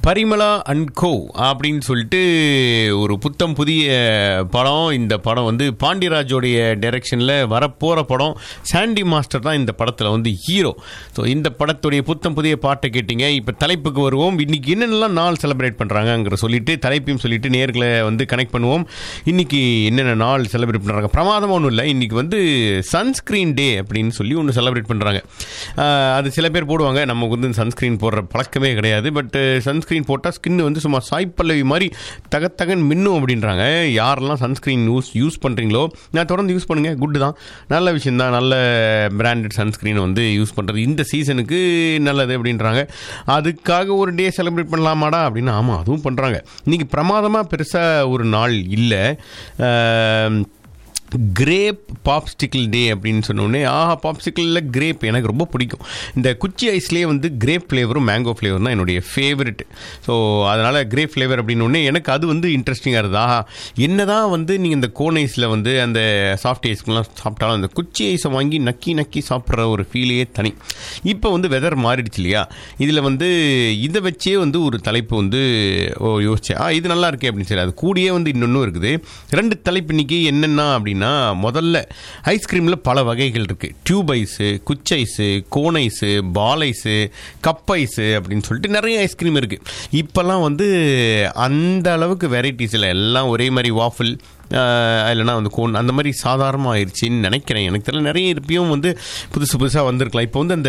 Parimala and கோ அப்படின்னு சொல்லிட்டு ஒரு புத்தம் புதிய படம் இந்த படம் வந்து பாண்டியராஜோடைய டைரக்ஷனில் வரப்போகிற படம் சாண்டி மாஸ்டர் தான் இந்த படத்தில் வந்து ஹீரோ ஸோ இந்த படத்துடைய புத்தம் புதிய பாட்டை கேட்டீங்க இப்போ தலைப்புக்கு வருவோம் இன்னைக்கு என்னென்னலாம் நாள் செலிப்ரேட் பண்ணுறாங்கங்கிற சொல்லிட்டு தலைப்பையும் சொல்லிட்டு நேர்களை வந்து கனெக்ட் பண்ணுவோம் இன்னைக்கு என்னென்ன நாள் செலிப்ரேட் பண்ணுறாங்க பிரமாதமாக ஒன்றும் இல்லை இன்னைக்கு வந்து சன்ஸ்க்ரீன் டே அப்படின்னு சொல்லி ஒன்று செலிப்ரேட் பண்ணுறாங்க அது சில பேர் போடுவாங்க நமக்கு வந்து சன்ஸ்க்ரீன் போடுற பழக்கமே கிடையாது பட் சன்ஸ்க்ரீன் போட்டால் ஸ்கின் வந்து சும்மா சாய்ப்பல்லவி மாதிரி தகத்தகன் மின்னும் அப்படின்றாங்க யாரெல்லாம் சன்ஸ்க்ரீன் யூஸ் யூஸ் பண்ணுறீங்களோ நான் தொடர்ந்து யூஸ் பண்ணுங்கள் குட் தான் நல்ல விஷயம் தான் நல்ல பிராண்டட் சன்ஸ்க்ரீனை வந்து யூஸ் பண்ணுறது இந்த சீசனுக்கு நல்லது அப்படின்றாங்க அதுக்காக ஒரு டே செலிப்ரேட் பண்ணலாமாடா அப்படின்னு ஆமாம் அதுவும் பண்ணுறாங்க இன்றைக்கி பிரமாதமாக பெருசாக ஒரு நாள் இல்லை கிரேப் பாப்ஸ்டிக்கிள் டே அப்படின்னு சொன்னோடனே ஆஹா பாப்ஸ்டிக்கிளில் கிரேப் எனக்கு ரொம்ப பிடிக்கும் இந்த குச்சி ஐஸ்லேயே வந்து கிரேப் ஃப்ளேவரும் மேங்கோ ஃப்ளேவர் தான் என்னுடைய ஃபேவரெட் ஸோ அதனால் கிரேப் ஃப்ளேவர் அப்படின்னோடனே எனக்கு அது வந்து இன்ட்ரெஸ்டிங்காக இருந்தது ஆஹா என்ன தான் வந்து நீங்கள் இந்த கோன் ஐஸில் வந்து அந்த சாஃப்ட் ஐஸ்க்கெலாம் சாப்பிட்டாலும் அந்த குச்சி ஐஸை வாங்கி நக்கி நக்கி சாப்பிட்ற ஒரு ஃபீலே தனி இப்போ வந்து வெதர் மாறிடுச்சு இல்லையா இதில் வந்து இதை வச்சே வந்து ஒரு தலைப்பு வந்து ஓ யோசிச்சேன் ஆ இது நல்லா இருக்கே அப்படின்னு சொல்லி அது கூடியே வந்து இன்னொன்றும் இருக்குது ரெண்டு தலைப்பு இன்னைக்கு என்னென்னா அப்படின்னா முதல்ல ஐஸ்கிரீமில் பல வகைகள் இருக்குது டியூப் ஐஸு குச் ஐஸு கோன் ஐஸு பால் ஐஸு கப் ஐஸு அப்படின்னு சொல்லிட்டு நிறைய ஐஸ்கிரீம் இருக்குது இப்போல்லாம் வந்து அந்த அளவுக்கு வெரைட்டிஸ் இல்லை எல்லாம் ஒரே மாதிரி வாஃபிள் இல்லைனா வந்து கோன் அந்த மாதிரி சாதாரணமாக ஆயிடுச்சின்னு நினைக்கிறேன் எனக்கு தெரியல நிறைய இருப்பியும் வந்து புதுசு புதுசாக வந்திருக்கலாம் இப்போ வந்து அந்த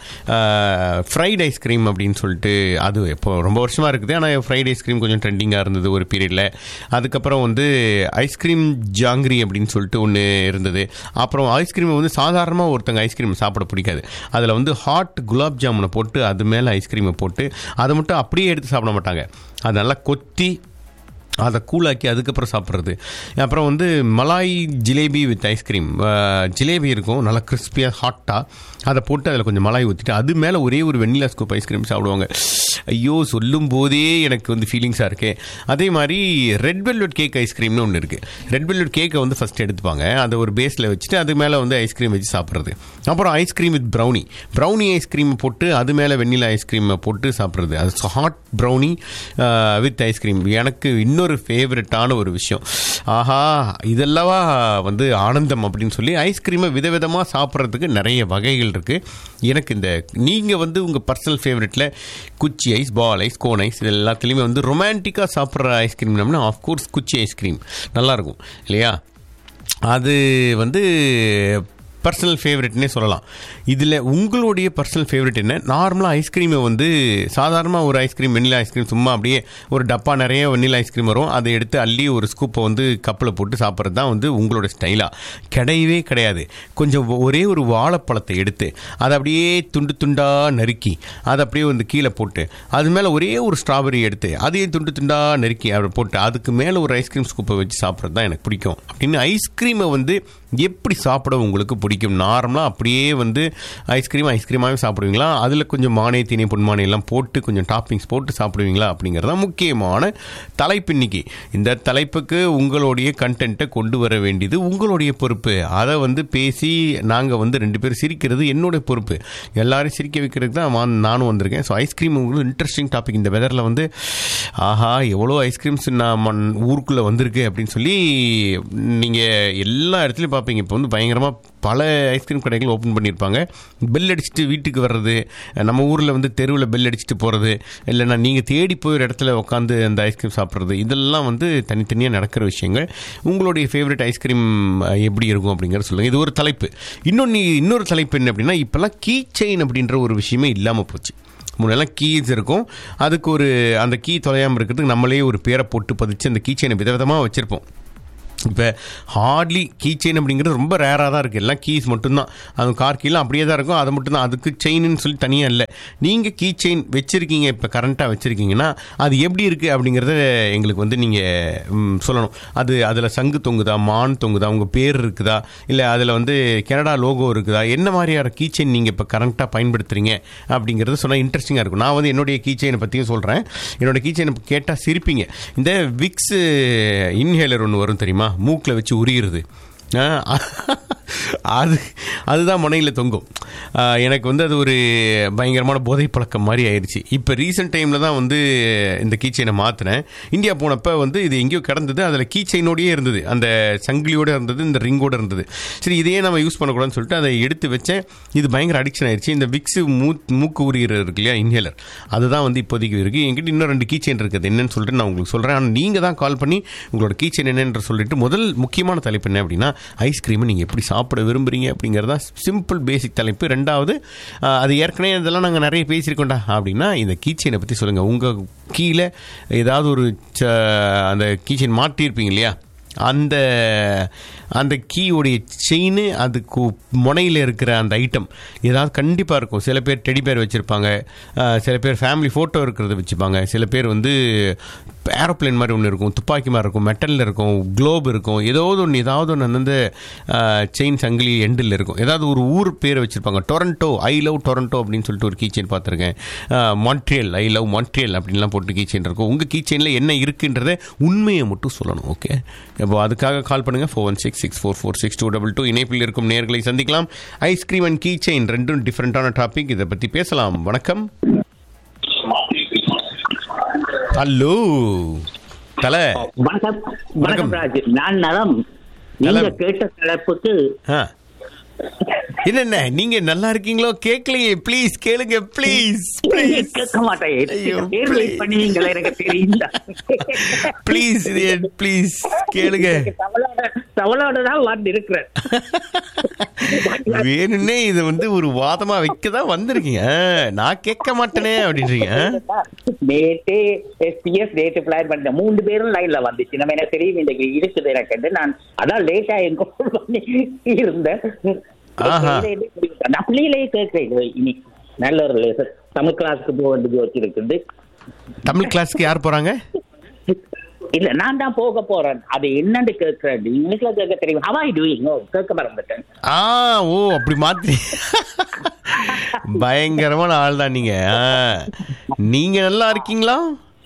ஃப்ரைட் ஐஸ்கிரீம் அப்படின்னு சொல்லிட்டு அது இப்போ ரொம்ப வருஷமாக இருக்குது ஆனால் ஃப்ரைட் ஐஸ்கிரீம் கொஞ்சம் ட்ரெண்டிங்காக இருந்தது ஒரு பீரியடில் அதுக்கப்புறம் வந்து ஐஸ்கிரீம் ஜாங்கிரி அப்படின்னு சொல்லிட்டு ஒன்று இருந்தது அப்புறம் ஐஸ்கிரீமை வந்து சாதாரணமாக ஒருத்தங்க ஐஸ்கிரீம் சாப்பிட பிடிக்காது அதில் வந்து ஹாட் குலாப் ஜாமுனை போட்டு அது மேலே ஐஸ்கிரீமை போட்டு அதை மட்டும் அப்படியே எடுத்து சாப்பிட மாட்டாங்க அது நல்லா கொத்தி அதை கூலாக்கி அதுக்கப்புறம் சாப்பிட்றது அப்புறம் வந்து மலாய் ஜிலேபி வித் ஐஸ்கிரீம் ஜிலேபி இருக்கும் நல்லா கிறிஸ்பியாக ஹாட்டாக அதை போட்டு அதில் கொஞ்சம் மலாய் ஊற்றிட்டு அது மேலே ஒரே ஒரு வெண்ணிலா ஸ்கூப் ஐஸ்கிரீம் சாப்பிடுவாங்க ஐயோ சொல்லும் போதே எனக்கு வந்து ஃபீலிங்ஸாக இருக்கே அதே மாதிரி ரெட் வெல்வெட் கேக் ஐஸ்கிரீம்னு ஒன்று இருக்குது ரெட் வெல்வெட் கேக்கை வந்து ஃபஸ்ட் எடுத்துப்பாங்க அதை ஒரு பேஸில் வச்சுட்டு அது மேலே வந்து ஐஸ்கிரீம் வச்சு சாப்பிட்றது அப்புறம் ice cream with brownie brownie ice cream போட்டு அது மேலே வெண்ணிலா ஐஸ்கிரீமை போட்டு சாப்பிட்றது அது ஹாட் ப்ரௌனி வித் ஐஸ்கிரீம் எனக்கு இன்னொரு ஒரு ஃபேவரட்டான ஒரு விஷயம் ஆஹா இதெல்லவா வந்து ஆனந்தம் அப்படின்னு சொல்லி ஐஸ்கிரீமை விதவிதமாக சாப்பிட்றதுக்கு நிறைய வகைகள் இருக்குது எனக்கு இந்த நீங்கள் வந்து உங்கள் பர்சனல் ஃபேவரெட்டில் குச்சி ஐஸ் பால் ஐஸ் கோன் ஐஸ் இது எல்லாத்துலேயுமே வந்து ரொமான்டிக்காக சாப்பிட்ற ஐஸ்கிரீம்னம்னா ஆஃப்கோர்ஸ் குச்சி ஐஸ்கிரீம் நல்லாயிருக்கும் இல்லையா அது வந்து பர்சனல் ஃபேவரெட்னே சொல்லலாம் இதில் உங்களுடைய பர்சனல் ஃபேவரெட் என்ன நார்மலாக ஐஸ்கிரீமை வந்து சாதாரணமாக ஒரு ஐஸ்கிரீம் வெண்ணிலா ஐஸ்கிரீம் சும்மா அப்படியே ஒரு டப்பா நிறைய வெண்ணிலா ஐஸ்கிரீம் வரும் அதை எடுத்து அள்ளி ஒரு ஸ்கூப்பை வந்து கப்பில் போட்டு சாப்பிட்றது தான் வந்து உங்களோட ஸ்டைலாக கிடையவே கிடையாது கொஞ்சம் ஒரே ஒரு வாழைப்பழத்தை எடுத்து அதை அப்படியே துண்டு துண்டாக நறுக்கி அதை அப்படியே வந்து கீழே போட்டு அது மேலே ஒரே ஒரு ஸ்ட்ராபெரி எடுத்து அதையே துண்டு துண்டாக நறுக்கி அப்படி போட்டு அதுக்கு மேலே ஒரு ஐஸ்கிரீம் ஸ்கூப்பை வச்சு சாப்பிட்றது தான் எனக்கு பிடிக்கும் அப்படின்னு ஐஸ்கிரீமை வந்து எப்படி சாப்பிட உங்களுக்கு பிடிக்கும் நார்மலாக அப்படியே வந்து ஐஸ்கிரீம் ஐஸ்கிரீமாகவே சாப்பிடுவீங்களா அதில் கொஞ்சம் மானே தீனி பொன்மானை எல்லாம் போட்டு கொஞ்சம் டாப்பிங்ஸ் போட்டு சாப்பிடுவீங்களா அப்படிங்கிறது தான் முக்கியமான தலைப்பு இன்னைக்கு இந்த தலைப்புக்கு உங்களுடைய கண்டென்ட்டை கொண்டு வர வேண்டியது உங்களுடைய பொறுப்பு அதை வந்து பேசி நாங்கள் வந்து ரெண்டு பேரும் சிரிக்கிறது என்னுடைய பொறுப்பு எல்லாரையும் சிரிக்க வைக்கிறதுக்கு தான் வா- நானும் வந்திருக்கேன் ஸோ ஐஸ்கிரீம் உங்களுக்கு இன்ட்ரெஸ்டிங் டாபிக் இந்த வெதரில் வந்து ஆஹா எவ்வளோ ஐஸ்கிரீம்ஸ் நான் மண் ஊருக்குள்ளே வந்திருக்கு அப்படின்னு சொல்லி நீங்கள் எல்லா இடத்துலையும் பார்ப்பீங்க இப்போ வந்து பயங்கரமாக பல ஐஸ்கிரீம் கடைகள் ஓப்பன் பண்ணியிருப்பாங்க பெல் அடிச்சுட்டு வீட்டுக்கு வர்றது நம்ம ஊரில் வந்து தெருவில் பெல் அடிச்சுட்டு போகிறது இல்லைன்னா நீங்கள் தேடி போய் ஒரு இடத்துல உட்காந்து அந்த ஐஸ்கிரீம் சாப்பிட்றது இதெல்லாம் வந்து தனித்தனியாக நடக்கிற விஷயங்கள் உங்களுடைய ஃபேவரட் ஐஸ்கிரீம் எப்படி இருக்கும் அப்படிங்கிறத சொல்லுங்கள் இது ஒரு தலைப்பு இன்னொன்று இன்னொரு தலைப்பு என்ன அப்படின்னா இப்போல்லாம் கீ செயின் அப்படின்ற ஒரு விஷயமே இல்லாமல் போச்சு முன்னெல்லாம் கீஸ் இருக்கும் அதுக்கு ஒரு அந்த கீ தொலையாமல் இருக்கிறதுக்கு நம்மளே ஒரு பேரை போட்டு பதிச்சு அந்த கீ செயினை விதவிதமாக வச்சுருப்போம் இப்போ ஹார்ட்லி கீ செயின் அப்படிங்கிறது ரொம்ப ரேராக தான் இருக்குது எல்லாம் கீஸ் மட்டும்தான் அது கார் கீழே அப்படியே தான் இருக்கும் அது மட்டும்தான் அதுக்கு செயின்னு சொல்லி தனியாக இல்லை நீங்கள் கீ செயின் வச்சுருக்கீங்க இப்போ கரண்ட்டாக வச்சுருக்கீங்கன்னா அது எப்படி இருக்குது அப்படிங்கிறத எங்களுக்கு வந்து நீங்கள் சொல்லணும் அது அதில் சங்கு தொங்குதா மான் தொங்குதா உங்கள் பேர் இருக்குதா இல்லை அதில் வந்து கனடா லோகோ இருக்குதா என்ன மாதிரியான கீ செயின் நீங்கள் இப்போ கரண்ட்டாக பயன்படுத்துகிறீங்க அப்படிங்கிறது சொன்னால் இன்ட்ரெஸ்டிங்காக இருக்கும் நான் வந்து என்னுடைய கீ செயினை பற்றியும் சொல்கிறேன் என்னோட கீ செயினை கேட்டால் சிரிப்பீங்க இந்த விக்ஸ் இன்ஹேலர் ஒன்று வரும் தெரியுமா மூக்கில் வச்சு உரியிறது ஆ, அது அதுதான் முனையில் தொங்கும் ஆ, எனக்கு வந்து அது ஒரு பயங்கரமான போதை பழக்கம் மாதிரி ஆயிடுச்சு இப்போ ரீசெண்ட் டைமில் தான் வந்து இந்த கீ செயினை மாற்றினேன் இந்தியா போனப்போ வந்து இது எங்கேயோ கிடந்தது அதில் கீ செயினோடயே இருந்தது அந்த சங்கிலியோட இருந்தது இந்த ரிங்கோட இருந்தது சரி இதையே நம்ம யூஸ் பண்ணக்கூடாதுன்னு சொல்லிட்டு அதை எடுத்து வச்சேன் இது பயங்கர அடிக்ஷன் ஆயிடுச்சு இந்த விக்ஸ் மூ மூக்கு உரிகிற இருக்கு இல்லையா இன்ஹேலர் அதுதான் வந்து இப்போதைக்கு இருக்குது என்கிட்ட இன்னும் ரெண்டு கீ செயின் இருக்குது என்னன்னு சொல்லிட்டு நான் உங்களுக்கு சொல்கிறேன் ஆனால் நீங்கள் தான் கால் பண்ணி உங்களோட கீ செயின் என்னன்னு சொல்லிட்டு முதல் முக்கியமான தலைப்பு என்ன அப்படின்னா ஐஸ்கிரீமை நீங்கள் எப்படி சாப்பிட விரும்புறீங்க அப்படிங்கிறது தான் சிம்பிள் பேசிக் தலைப்பு ரெண்டாவது ஆஹ், அது ஏற்கனவே இதெல்லாம் நாங்கள் நிறைய பேசியிருக்கோம்டா அப்படின்னா இந்த கீ செயினை பற்றி சொல்லுங்கள் உங்கள் கீழே ஏதாவது ஒரு ச- அந்த கீ செயின் மாட்டியிருப்பீங்க இல்லையா அந்த அந்த கீயோடைய செயின் அதுக்கு முனையில் இருக்கிற அந்த ஐட்டம் ஏதாவது கண்டிப்பாக இருக்கும் சில பேர் டெடி பேர் வச்சுருப்பாங்க சில பேர் ஃபேமிலி ஃபோட்டோ இருக்கிறத வச்சுப்பாங்க சில பேர் வந்து ஏரோப்ளேன் மாதிரி ஒன்று இருக்கும் துப்பாக்கி மாதிரி இருக்கும் மெட்டலில் இருக்கும் குளோப் இருக்கும் ஏதாவது ஒன்று ஏதாவது ஒன்று அந்த செயின் சங்கிலி எண்டில் இருக்கும் ஏதாவது ஒரு ஊர் பேரை வச்சுருப்பாங்க டொரண்டோ ஐ லவ் டொரண்டோ அப்படின்னு சொல்லிட்டு ஒரு கீ செயின் பார்த்துருக்கேன் மான்ட்ரியல் ஐ லவ் மான்ட்ரியல் அப்படின்லாம் போட்டு கீ செயின் இருக்கும் உங்கள் கீ செயினில் என்ன இருக்குன்றத உண்மையை மட்டும் சொல்லணும் ஓகே இப்போ அதுக்காக கால் பண்ணுங்கள் four one six six four four six two double two இணைப்பில் இருக்கும் நேர்களை சந்திக்கலாம் ஐஸ்கிரீம் அண்ட் கீ செயின் ரெண்டும் டிஃப்ரெண்ட்டான டாபிக் இதை பற்றி பேசலாம் வணக்கம் ஹலோ தலை வணக்கம் வணக்கம் ராஜ் நான் நலம் நீங்க நலம். கேட்ட தலைப்புக்கு ஆ என்னென்ன நீங்க நல்லா இருக்கீங்களோ கேட்கலையே ப்ளீஸ் கேளுங்க ப்ளீஸ் ப்ளீஸ் கேட்க மாட்டேன் ஐயோ, தேர்வு please. பண்ணுவீங்களா எனக்கு தெரியல ப்ளீஸ் இது ப்ளீஸ் கேளுங்க தவளோட தவளோட தான் வந்து இருக்கிறேன் வேணும்னே இது வந்து ஒரு வாதமா வைக்க தான் வந்திருக்கீங்க ஆ, நான் கேட்க மாட்டேனே அப்படின்றீங்க ஆ? நேற்று எஸ்பிஎஸ் நேற்று பிளான் பண்ண மூன்று பேரும் லைன்ல வந்துச்சு நம்ம எனக்கு தெரியும் இந்த இருக்குது எனக்கு நான் அதான் லேட்டா எங்க பண்ணி இருந்தேன் ஆஹா. நான் பிள்ளைகளையே கேட்கிறேன் இனி நல்ல ஒரு lesson. தமிழ் கிளாஸ்க்கு போக வேண்டியது வச்சிருக்குது தமிழ் கிளாஸ்க்கு யார் போறாங்க இல்ல நான் தான் போக போறேன் அது என்னன்னு கேட்கிறேன் இங்கிலீஷ்ல கேட்க தெரியும் ஹவ் ஐ டூயிங் கேட்க மறந்துட்டேன் ஆ ஓ அப்படி மாத்தி பயங்கரமான ஆள் தான் நீங்க ஆ. நீங்க நல்லா இருக்கீங்களா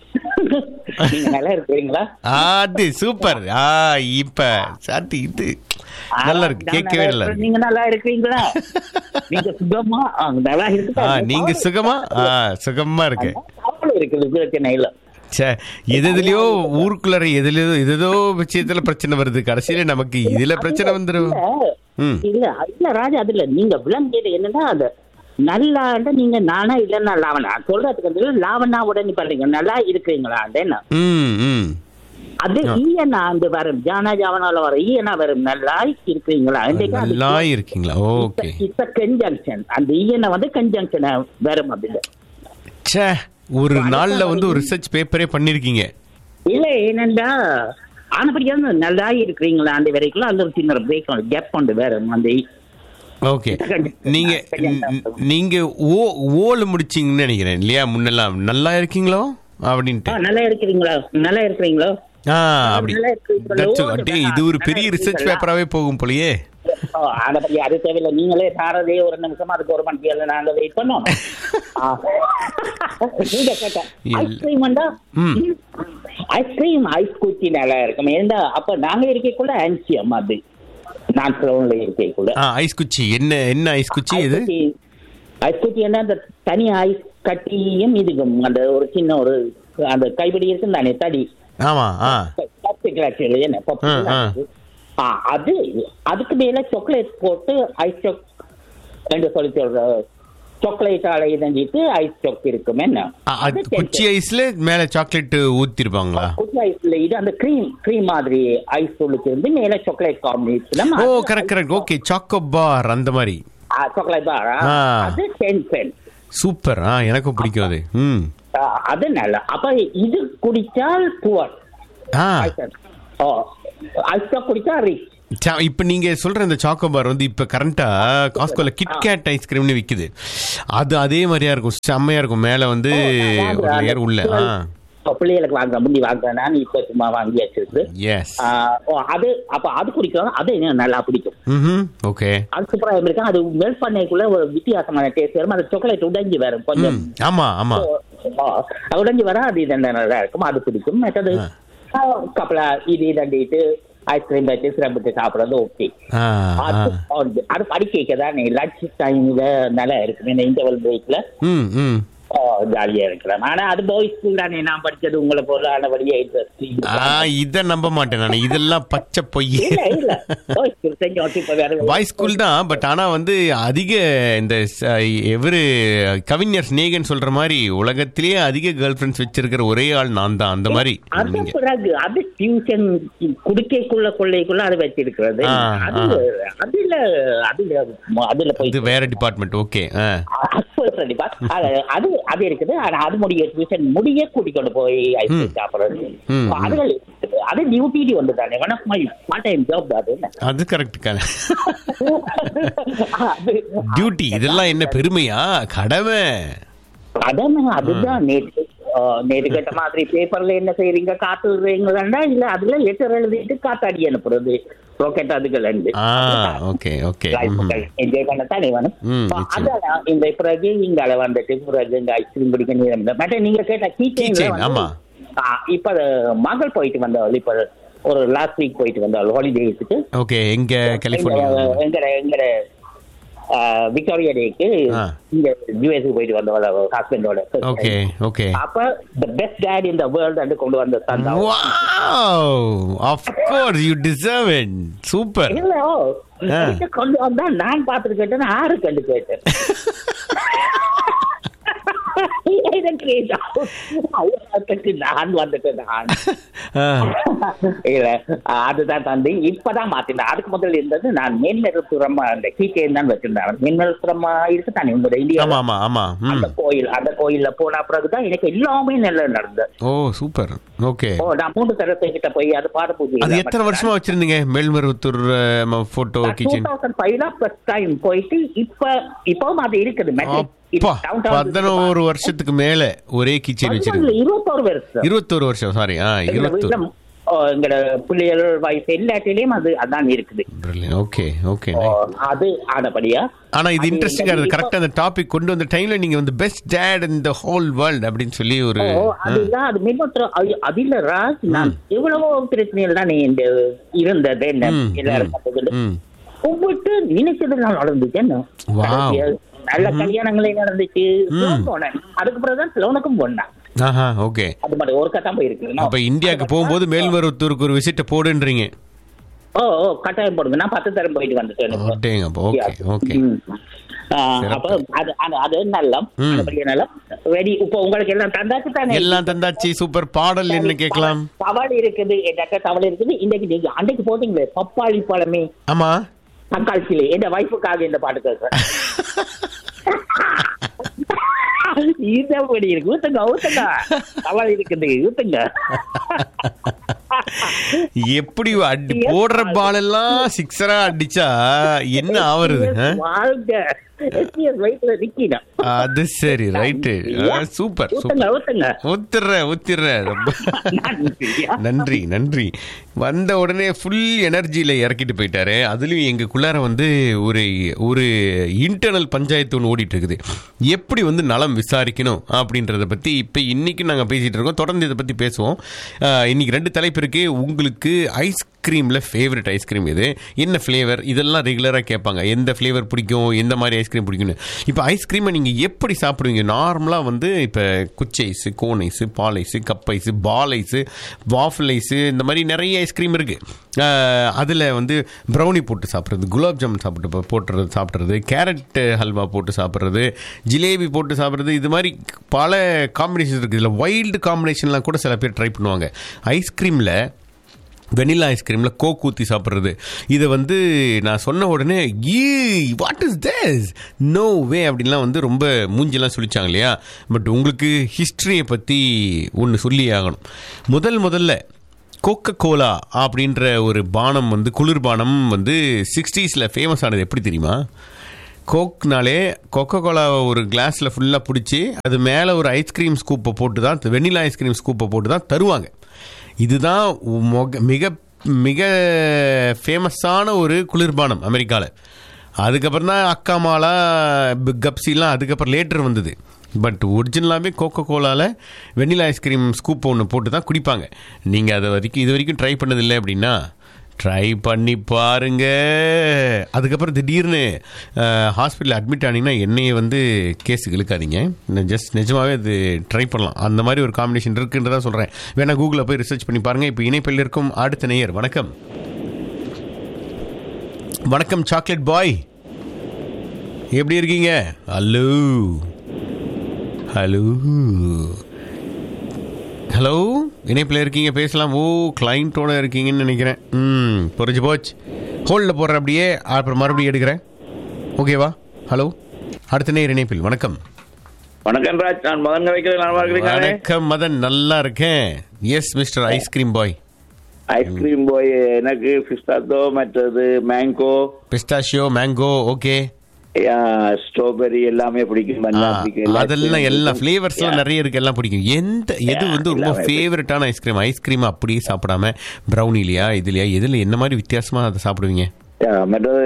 நீங்க நல்லா இருக்கிறீங்களா அது சூப்பர் ஆ இப்ப சாத்தி இது நல்லா இருக்கு நான் கேட்கவே நல்லா இருக்கிறேன். இருக்கு நீங்க நல்லா இருக்கிறீங்களா நீங்க சுகமா ஆ, நல்லா இருக்கு ஆ நீங்க சுகமா ஆ சுகமா இருக்கு அவ்வளவு இருக்குது பிரச்சனை இல்ல ச்சே எது எதுலயோ ஊருக்குள்ளார எதுலயோ எதோ விஷயத்துல பிரச்சனை வருது கடைசியில நமக்கு இதுல பிரச்சனை வந்துடும் ம். இல்ல இல்ல ராஜா அது இல்ல நீங்க விளங்கியது என்னன்னா அது நல்லாண்ட நீங்க நானா இல்லன்னா லாவணா சொல்றதுக்கு வந்து லாவணா உடனே பண்றீங்க நல்லா இருக்கிறீங்களா என்ன ம் ம் அது ஈயனா அந்த வரும் ஜானா ஜாவனால வர ஈயனா வரும் நல்லா இருக்கிறீங்களா இன்றைக்கு அது நல்லா இருக்கீங்களா ஓகே இட்ஸ் கன்ஜங்ஷன் அந்த ஈயனை வந்து கன்ஜங்ஷன் வரும் அப்படின்னு ச்சே ஒரு நாள்ல வந்து ஒரு ரிசர்ச் பேப்பரே பண்ணிருக்கீங்க இல்ல ஏனண்டா ஆனபடியா நல்லா இருக்கிறீங்களா அந்த வரைக்கும் அந்த ஒரு சின்ன பிரேக் கேப் கொண்டு வரும் அந்த ஓகே நீங்க ந- நீங்க ஓ ஓல முடிச்சீங்கன்னு நினைக்கிறேன் இல்லையா முன்னெல்லாம் நல்லா இருக்கீங்களோ ஆ, அப்படின்ட்டு நல்லா இருக்கிறீங்களா நல்லா இருக்கிறீங்களோ ஆ அப்படி நல்லா இருக்கீங்களோ? That's all. அப்படியே இது ஒரு பெரிய நல்லா ரிசர்ச் இருக்கீங்களா? பேப்பராகவே போகும் போலயே ஆனபடி அது தேவையில்லை நீங்களே தாரதே ஒரு நிமிஷம் அதுக்கு ஒரு மணிக்கு எல்லாம் நாங்க வெயிட் பண்ணோம் ஆ. நீங்க கேட்ட இல்ல. ஐஸ்கிரீம் வந்தா ம். ஐஸ்கிரீம் ஐஸ் குச்சி நல்லா இருக்கும் ஏண்டா அப்ப நாங்க இருக்கக்குள்ள ஆன்சியம் அது நான் கிரௌண்ட்ல இருக்கக்குள்ள ஆ ஐஸ் குச்சி என்ன என்ன ஐஸ் குச்சி இது ஐஸ் குச்சி என்ன அந்த தனி ஐஸ் கட்டியும் இதுக்கும் அந்த ஒரு சின்ன ஒரு அந்த கைப்பிடி இருக்கு தானே தடி ஆமா ஆ பத்து கிளாஸ் என்ன பத்து ஆ, ஆ. glass. ஆ, அது அதுக்கு மேல சாக்லேட் போட்டு ஐஸ் சாக் என்று சொல்லி சொல்ற சாக்லேட்டால இதஞ்சிட்டு ஐஸ் சாக் இருக்கும் என்ன ஆ, அது குச்சி ஐஸ்ல மேல சாக்லேட் ஊத்திருப்பாங்களா குச்சி ஐஸ்ல இது அந்த கிரீம் கிரீம் மாதிரி ஐஸ் உள்ளுக்கு இருந்து மேல chocolate combination oh correct correct okay choco bar அந்த மாதிரி சாக்லேட் பார் ஆ. அது டென் சென்ட் சூப்பர் ஆ எனக்கும் பிடிக்கும் அது ம் அது நல்ல அப்ப இது குடிச்சால் புவர் ஆ ஓ ஐஸ் சாக் குடிச்சா ரிச் சா- இப்ப நீங்க சொல்ற இந்த சாக்கோ பார் வந்து இப்ப கரண்டா காஸ்கோல கிட்கேட் ஐஸ்கிரீம்னு விக்குது அது அதே மாதிரியா இருக்கும் செம்மையா இருக்கும் மேல வந்து ஒரு லேயர் உள்ள ஆ பிள்ளைகளுக்கு வாங்க முந்தி வாங்க நான் இப்ப சும்மா வாங்கி வச்சிருக்கு எஸ் ஆ, ஓ, அது அப்ப அது குடிக்கலாம் அது எனக்கு நல்லா பிடிக்கும் ம் ஓகே அது சூப்பரா இருக்கும் அது மெல்ட் பண்ணைக்குள்ள ஒரு வித்தியாசமான டேஸ்ட் வரும் அது சாக்லேட் உடைஞ்சு வரும் கொஞ்சம் ம் ஆமா ஆமா ஓ, அது உடைஞ்சு வர அது இது நல்லா இருக்கும் அது பிடிக்கும் மற்றது கப்பலா இது இதண்டிட்டு ஐஸ்கிரீம் வச்சு சிரம்பிட்டு சாப்பிடுறது ஓகே ஆ ஆ அது அது படிக்க தான் லஞ்ச் டைம்ல நல்லா இருக்கு இந்த இன்டர்வல் பிரேக்ல ம் ம் ஜாலியா இருக்கலாம் ஆனா அது பாய்ஸ் ஸ்கூல் தானே நான் படிச்சது உங்களை போல ஆனபடியே இன்ட்ரெஸ்டிங் ஆ இதை நம்ப மாட்டேன் நான் இதெல்லாம் பச்சை பொய் இல்ல இல்ல பாய்ஸ் ஸ்கூல் செஞ்சோம் இப்ப வேற பாய்ஸ் ஸ்கூல் தான் பட் ஆனா வந்து அதிக இந்த ச- எவரு கவிஞர் ஸ்நேகன் சொல்ற மாதிரி உலகத்திலேயே அதிக கேர்ள் ஃப்ரெண்ட்ஸ் வச்சிருக்கிற ஒரே ஆள் நான் தான் அந்த மாதிரி அது நீங்க பிறகு அது டியூஷன் குடிக்கைக்குள்ள கொள்ளைக்குள்ள அது வச்சிருக்கிறது ஆ, அது அதுல அதுல அதுல போய் இது வேற டிபார்ட்மெண்ட் ஓகே ஆ கண்டிப்பா அது அது அது இருக்குது ஆனா அது முடிய டியூஷன் முடிய கூட்டிக்கொண்டு போய் ஐஸ்கிரீம் சாப்பிடுறது ம், ம். அதுகள் இருக்குது. அது டியூட்டி வந்து தானே one of my part time job அது என்ன அது கரெக்ட் அது டியூட்டி இதெல்லாம் என்ன பெருமையா கடமை அதான் அதுதான் நேற்று ஆஹ், நேற்று கேட்ட மாதிரி பேப்பர்ல என்ன செய்றீங்க காத்து விடுறீங்களா இல்ல அதுல லெட்டர் எழுதிட்டு காத்தாடி அனுப்புறது ராக்கெட் அதுகள் இருந்து ஆ ஓகே ஓகே என்ஜாய் பண்ணத்தானே வேணும் ம், அப்ப நிச்சயம். அதான் இந்த பிறகு இங்கால வந்துட்டு பிறகு இங்க ஐஸ்கிரீம் குடிக்க நேரம் இல்லை மற்ற நீங்க கேட்ட Keychain, கீச்சைன் ஆமா. இப்ப மகள் போயிட்டு வந்தவள் இப்ப ஒரு லாஸ்ட் வீக் போயிட்டு வந்தவள் ஹாலிடேஸுக்கு ஓகே எங்க கலிபோர்னியா எங்கட எங்கட விக்டோரியா டேக்கு ஆ. இங்க யூஎஸ்க்கு போயிட்டு வந்தவள் ஹஸ்பண்டோட ஓகே ஓகே அப்ப the best date in the world கொண்டு வந்த சந்தா Wow! Of course, you deserve it. Super. இல்ல ஆ. இதை கொண்டு வந்தா நான் பார்த்துட்டு கேட்டேன் ஆறு கண்டு கேட்டேன் எனக்கு அவசரத்துக்கு நான் வந்துட்டேன் நான் ஆ. இல்ல அதுதான் தந்து இப்பதான் மாத்தினேன் அதுக்கு முதல்ல இருந்தது நான் மேன்மருத்துவமா அந்த கீச்சேன் தான் வச்சிருந்தேன் மேன்மருத்துவமா இருக்கு தானே உங்களோட இந்தியா ஆமா ஆமா ஆமா ம். அந்த கோயில் அந்த கோயில்ல போன பிறகுதான் எனக்கு எல்லாமே நல்லா நடந்தது ஓ சூப்பர் ஓகே ஓ நான் மூணு தடவை கிட்ட போய் அது பாட பூஜை அது எத்தனை வருஷமா வச்சிருந்தீங்க மேல்மருவத்தூர் போட்டோ டூ கிச்சன் தௌசண்ட் ஃபைவ்ல ஃபர்ஸ்ட் டைம் போயிட்டு இப்ப இப்பவும் அது இருக்குது மெட்ரிக் அப்பா பதினோரு வருஷத்துக்கு மேல ஒரே கிச்சன் வச்சிருக்கு இருபத்தோரு வருஷம் இருபத்தோரு வருஷம் சாரி ஆ எங்க இருபத்தோரு வீட்டுல, ஓ, எங்கட பிள்ளைகள் வைஃப் எல்லாத்திலயும் அது அதான் இருக்குது ஓகே ஓகே ஓ, அது ஆனபடியா ஆனா இது அது இன்ட்ரெஸ்டிங்கா இருக்கு இப்போ- கரெக்டா அந்த டாபிக் கொண்டு வந்த டைம்ல நீங்க வந்து best date in the whole world அப்படின்னு சொல்லி ஒரு ஓ, அதுதான் அது மின்மற்ற அது இல்ல ராஜ் நான் எவ்வளவோ பிரச்சனைகள் தான் இந்த இருந்தது என்ன ம், எல்லாரும் ம், பார்த்ததுல. ம். ஒவ்வொரு நினைச்சது நான் நடந்துச்சு என்ன Wow. கடைசியா நல்ல கல்யாணங்களே நடந்துச்சு லோன் போனேன் அதுக்கு பிறகுதான் லோனுக்கும் போனேன் ஆஹா ஓகே அது மட்டும் ஒரு கட்டம் போயிருக்கு அப்ப இந்தியாவுக்கு போகும்போது மேல்மருவத்தூருக்கு ஒரு விசிட்ட போடுன்றீங்க ஓ ஓ கட்டாயம் போடுங்க நான் பத்து தரம் போயிட்டு வந்துட்டேன் இப்போ. ஓகேங்கப்பா ஓகே ஓகே ம். ஆ, அப்ப அது அது அது நல்லம் ம். அது பெரிய நல்லம் ரெடி இப்போ உங்களுக்கு எல்லாம் தந்தாச்சு தானே எல்லாம் தந்தாச்சு சூப்பர் பாடல் என்ன கேட்கலாம் தவள் இருக்குது என்கிட்ட தவள் இருக்குது இன்னைக்கு நீங்க அன்னைக்கு போட்டீங்களே பப்பாளி பழமே ஆமா தக்காளிச்சிலே என் வைஃபுக்காக இந்த பாட்டு கேட்கிறேன் இதப்படி இருக்கு ஊத்துங்க ஊத்துங்க தவள் இருக்குது ஊத்துங்க எப்படி அடி போடுற பால் எல்லாம் சிக்ஸரா அடிச்சா என்ன ஆவறது ஆ? வாழ்க எஸ்பிஎஸ் வயிற்றுல நிக்கிறேன் அது சரி ரைட்டு சூப்பர் ஊத்துங்க சூப்பர் ஊத்துங்க ஒத்துறேன் ஒத்துறேன் ரொம்ப நன்றியா. நன்றி நன்றி வந்த உடனே ஃபுல் எனர்ஜியில் இறக்கிட்டு போயிட்டாரு அதுலயும் எங்களுக்குள்ளார வந்து ஒரு ஒரு இன்டர்னல் பஞ்சாயத்து ஒன்று ஓடிட்டு இருக்குது எப்படி வந்து நலம் விசாரிக்கணும் அப்படின்றத பற்றி இப்போ இன்னைக்கு நாங்கள் பேசிட்டு இருக்கோம் தொடர்ந்து இதை பற்றி பேசுவோம் ஆஹ், இன்னைக்கு ரெண்டு தலைப்பு இருக்கு உங்களுக்கு ஐஸ்கிரீமில் ஃபேவரட் ஐஸ்கிரீம் இது என்ன ஃப்ளேவர் இதெல்லாம் ரெகுலராக கேட்பாங்க எந்த ஃப்ளேவர் பிடிக்கும் எந்த மாதிரி ஐஸ்கிரீம் பிடிக்கும்னு இப்போ ஐஸ்கிரீமை நீங்கள் எப்படி சாப்பிடுவீங்க நார்மலாக வந்து இப்போ குச்சி ஐஸு கோன் ஐஸு பால் ஐஸு கப் ஐஸு பால் ஐஸு வாஃபிள் ஐஸு இந்த மாதிரி நிறைய ஐஸ்கிரீம் இருக்குது அதில் வந்து ப்ரௌனி போட்டு சாப்பிட்றது குலாப் ஜாமுன் சாப்பிட்டு போட்டுறது சாப்பிட்றது கேரட் ஹல்வா போட்டு சாப்பிட்றது ஜிலேபி போட்டு சாப்பிட்றது இது மாதிரி பல காம்பினேஷன் இருக்குது இதில் வைல்டு காம்பினேஷன்லாம் கூட சில பேர் ட்ரை பண்ணுவாங்க ஐஸ்கிரீமில் வெனிலா ஐஸ்கிரீமில் கோக் ஊற்றி சாப்பிட்றது இதை வந்து நான் சொன்ன உடனே ஈ what is this no way அப்படின்லாம் வந்து ரொம்ப மூஞ்சிலாம் சொல்லிச்சாங்க இல்லையா பட் உங்களுக்கு ஹிஸ்ட்ரியை பற்றி ஒன்று சொல்லி ஆகணும் முதல் முதல்ல கோக்க கோலா அப்படின்ற ஒரு பானம் வந்து குளிர்பானம் வந்து சிக்ஸ்டீஸில் ஃபேமஸ் ஆனது எப்படி தெரியுமா கோக்னாலே கொக்கோ கோலாவை ஒரு கிளாஸில் ஃபுல்லாக பிடிச்சி அது மேலே ஒரு ஐஸ்கிரீம் ஸ்கூப்பை போட்டு தான் வெனிலா ஐஸ்கிரீம் ஸ்கூப்பை போட்டு தான் தருவாங்க இதுதான் மொக- மிக மிக ஃபேமஸான ஒரு குளிர்பானம் அமெரிக்காவில் அதுக்கப்புறம் தான் அக்காமாலா பி- கப்சிலாம் அதுக்கப்புறம் லேட்டர் வந்தது பட் ஒரிஜினலாகவே கோகோ கோலாவில் வெனிலா ஐஸ்கிரீம் ஸ்கூப் ஒன்று போட்டு தான் குடிப்பாங்க நீங்கள் அதை வரைக்கும் இது வரைக்கும் ட்ரை பண்ணதில்லை அப்படின்னா ட்ரை பண்ணி பாருங்க அதுக்கப்புறம் திடீர்னு ஹாஸ்பிட்டல் அட்மிட் ஆனீங்கன்னா என்னையை வந்து கேஸுக்கு இழுக்காதீங்க ஜஸ்ட் நிஜமாவே அது ட்ரை பண்ணலாம் அந்த மாதிரி ஒரு காம்பினேஷன் இருக்குன்றதா சொல்கிறேன் வேணா கூகுளில் போய் ரிசர்ச் பண்ணி பாருங்க இப்போ இணைப்பில் இருக்கும் அடுத்த நேயர் வணக்கம் வணக்கம் சாக்லேட் பாய் எப்படி இருக்கீங்க ஹலோ ஹலோ ஹலோ இணைப்பில் இருக்கீங்க பேசலாம் ஓ கிளைண்ட்டோட இருக்கீங்கன்னு நினைக்கிறேன் ம் புரிஞ்சு போச்சு ஹோல்டில் போடுற அப்படியே அப்புறம் மறுபடியும் எடுக்கிறேன் ஓகேவா ஹலோ அடுத்த நேர் இணைப்பில் வணக்கம் வணக்கம் ராஜ் நான் மதன் வைக்கிறேன் நல்லா இருக்கிறீங்க வணக்கம் மதன் நல்லா இருக்கேன் yes mister ice cream boy ice cream போய் எனக்கு பிஸ்தாத்தோ மற்றது mango pistachio mango okay strawberry எல்லாமே பிடிக்கும் banana பிடிக்கும், எல்லா அதெல்லாம் ice cream எல்லா பிடிக்கும். ஃப்ளேவர்ஸ்லாம் Yeah. நிறைய இருக்கு எல்லாம் பிடிக்கும் எந்த எது Yeah, வந்து ரொம்ப எல்லாமே ஃபேவரட்டான ஐஸ்கிரீம் ஐஸ்கிரீம் அப்படியே சாப்பிடாம ப்ரௌனிலையா இதுலையா எதுல என்ன மாதிரி வித்தியாசமா அதை சாப்பிடுவீங்க Yeah, மற்றது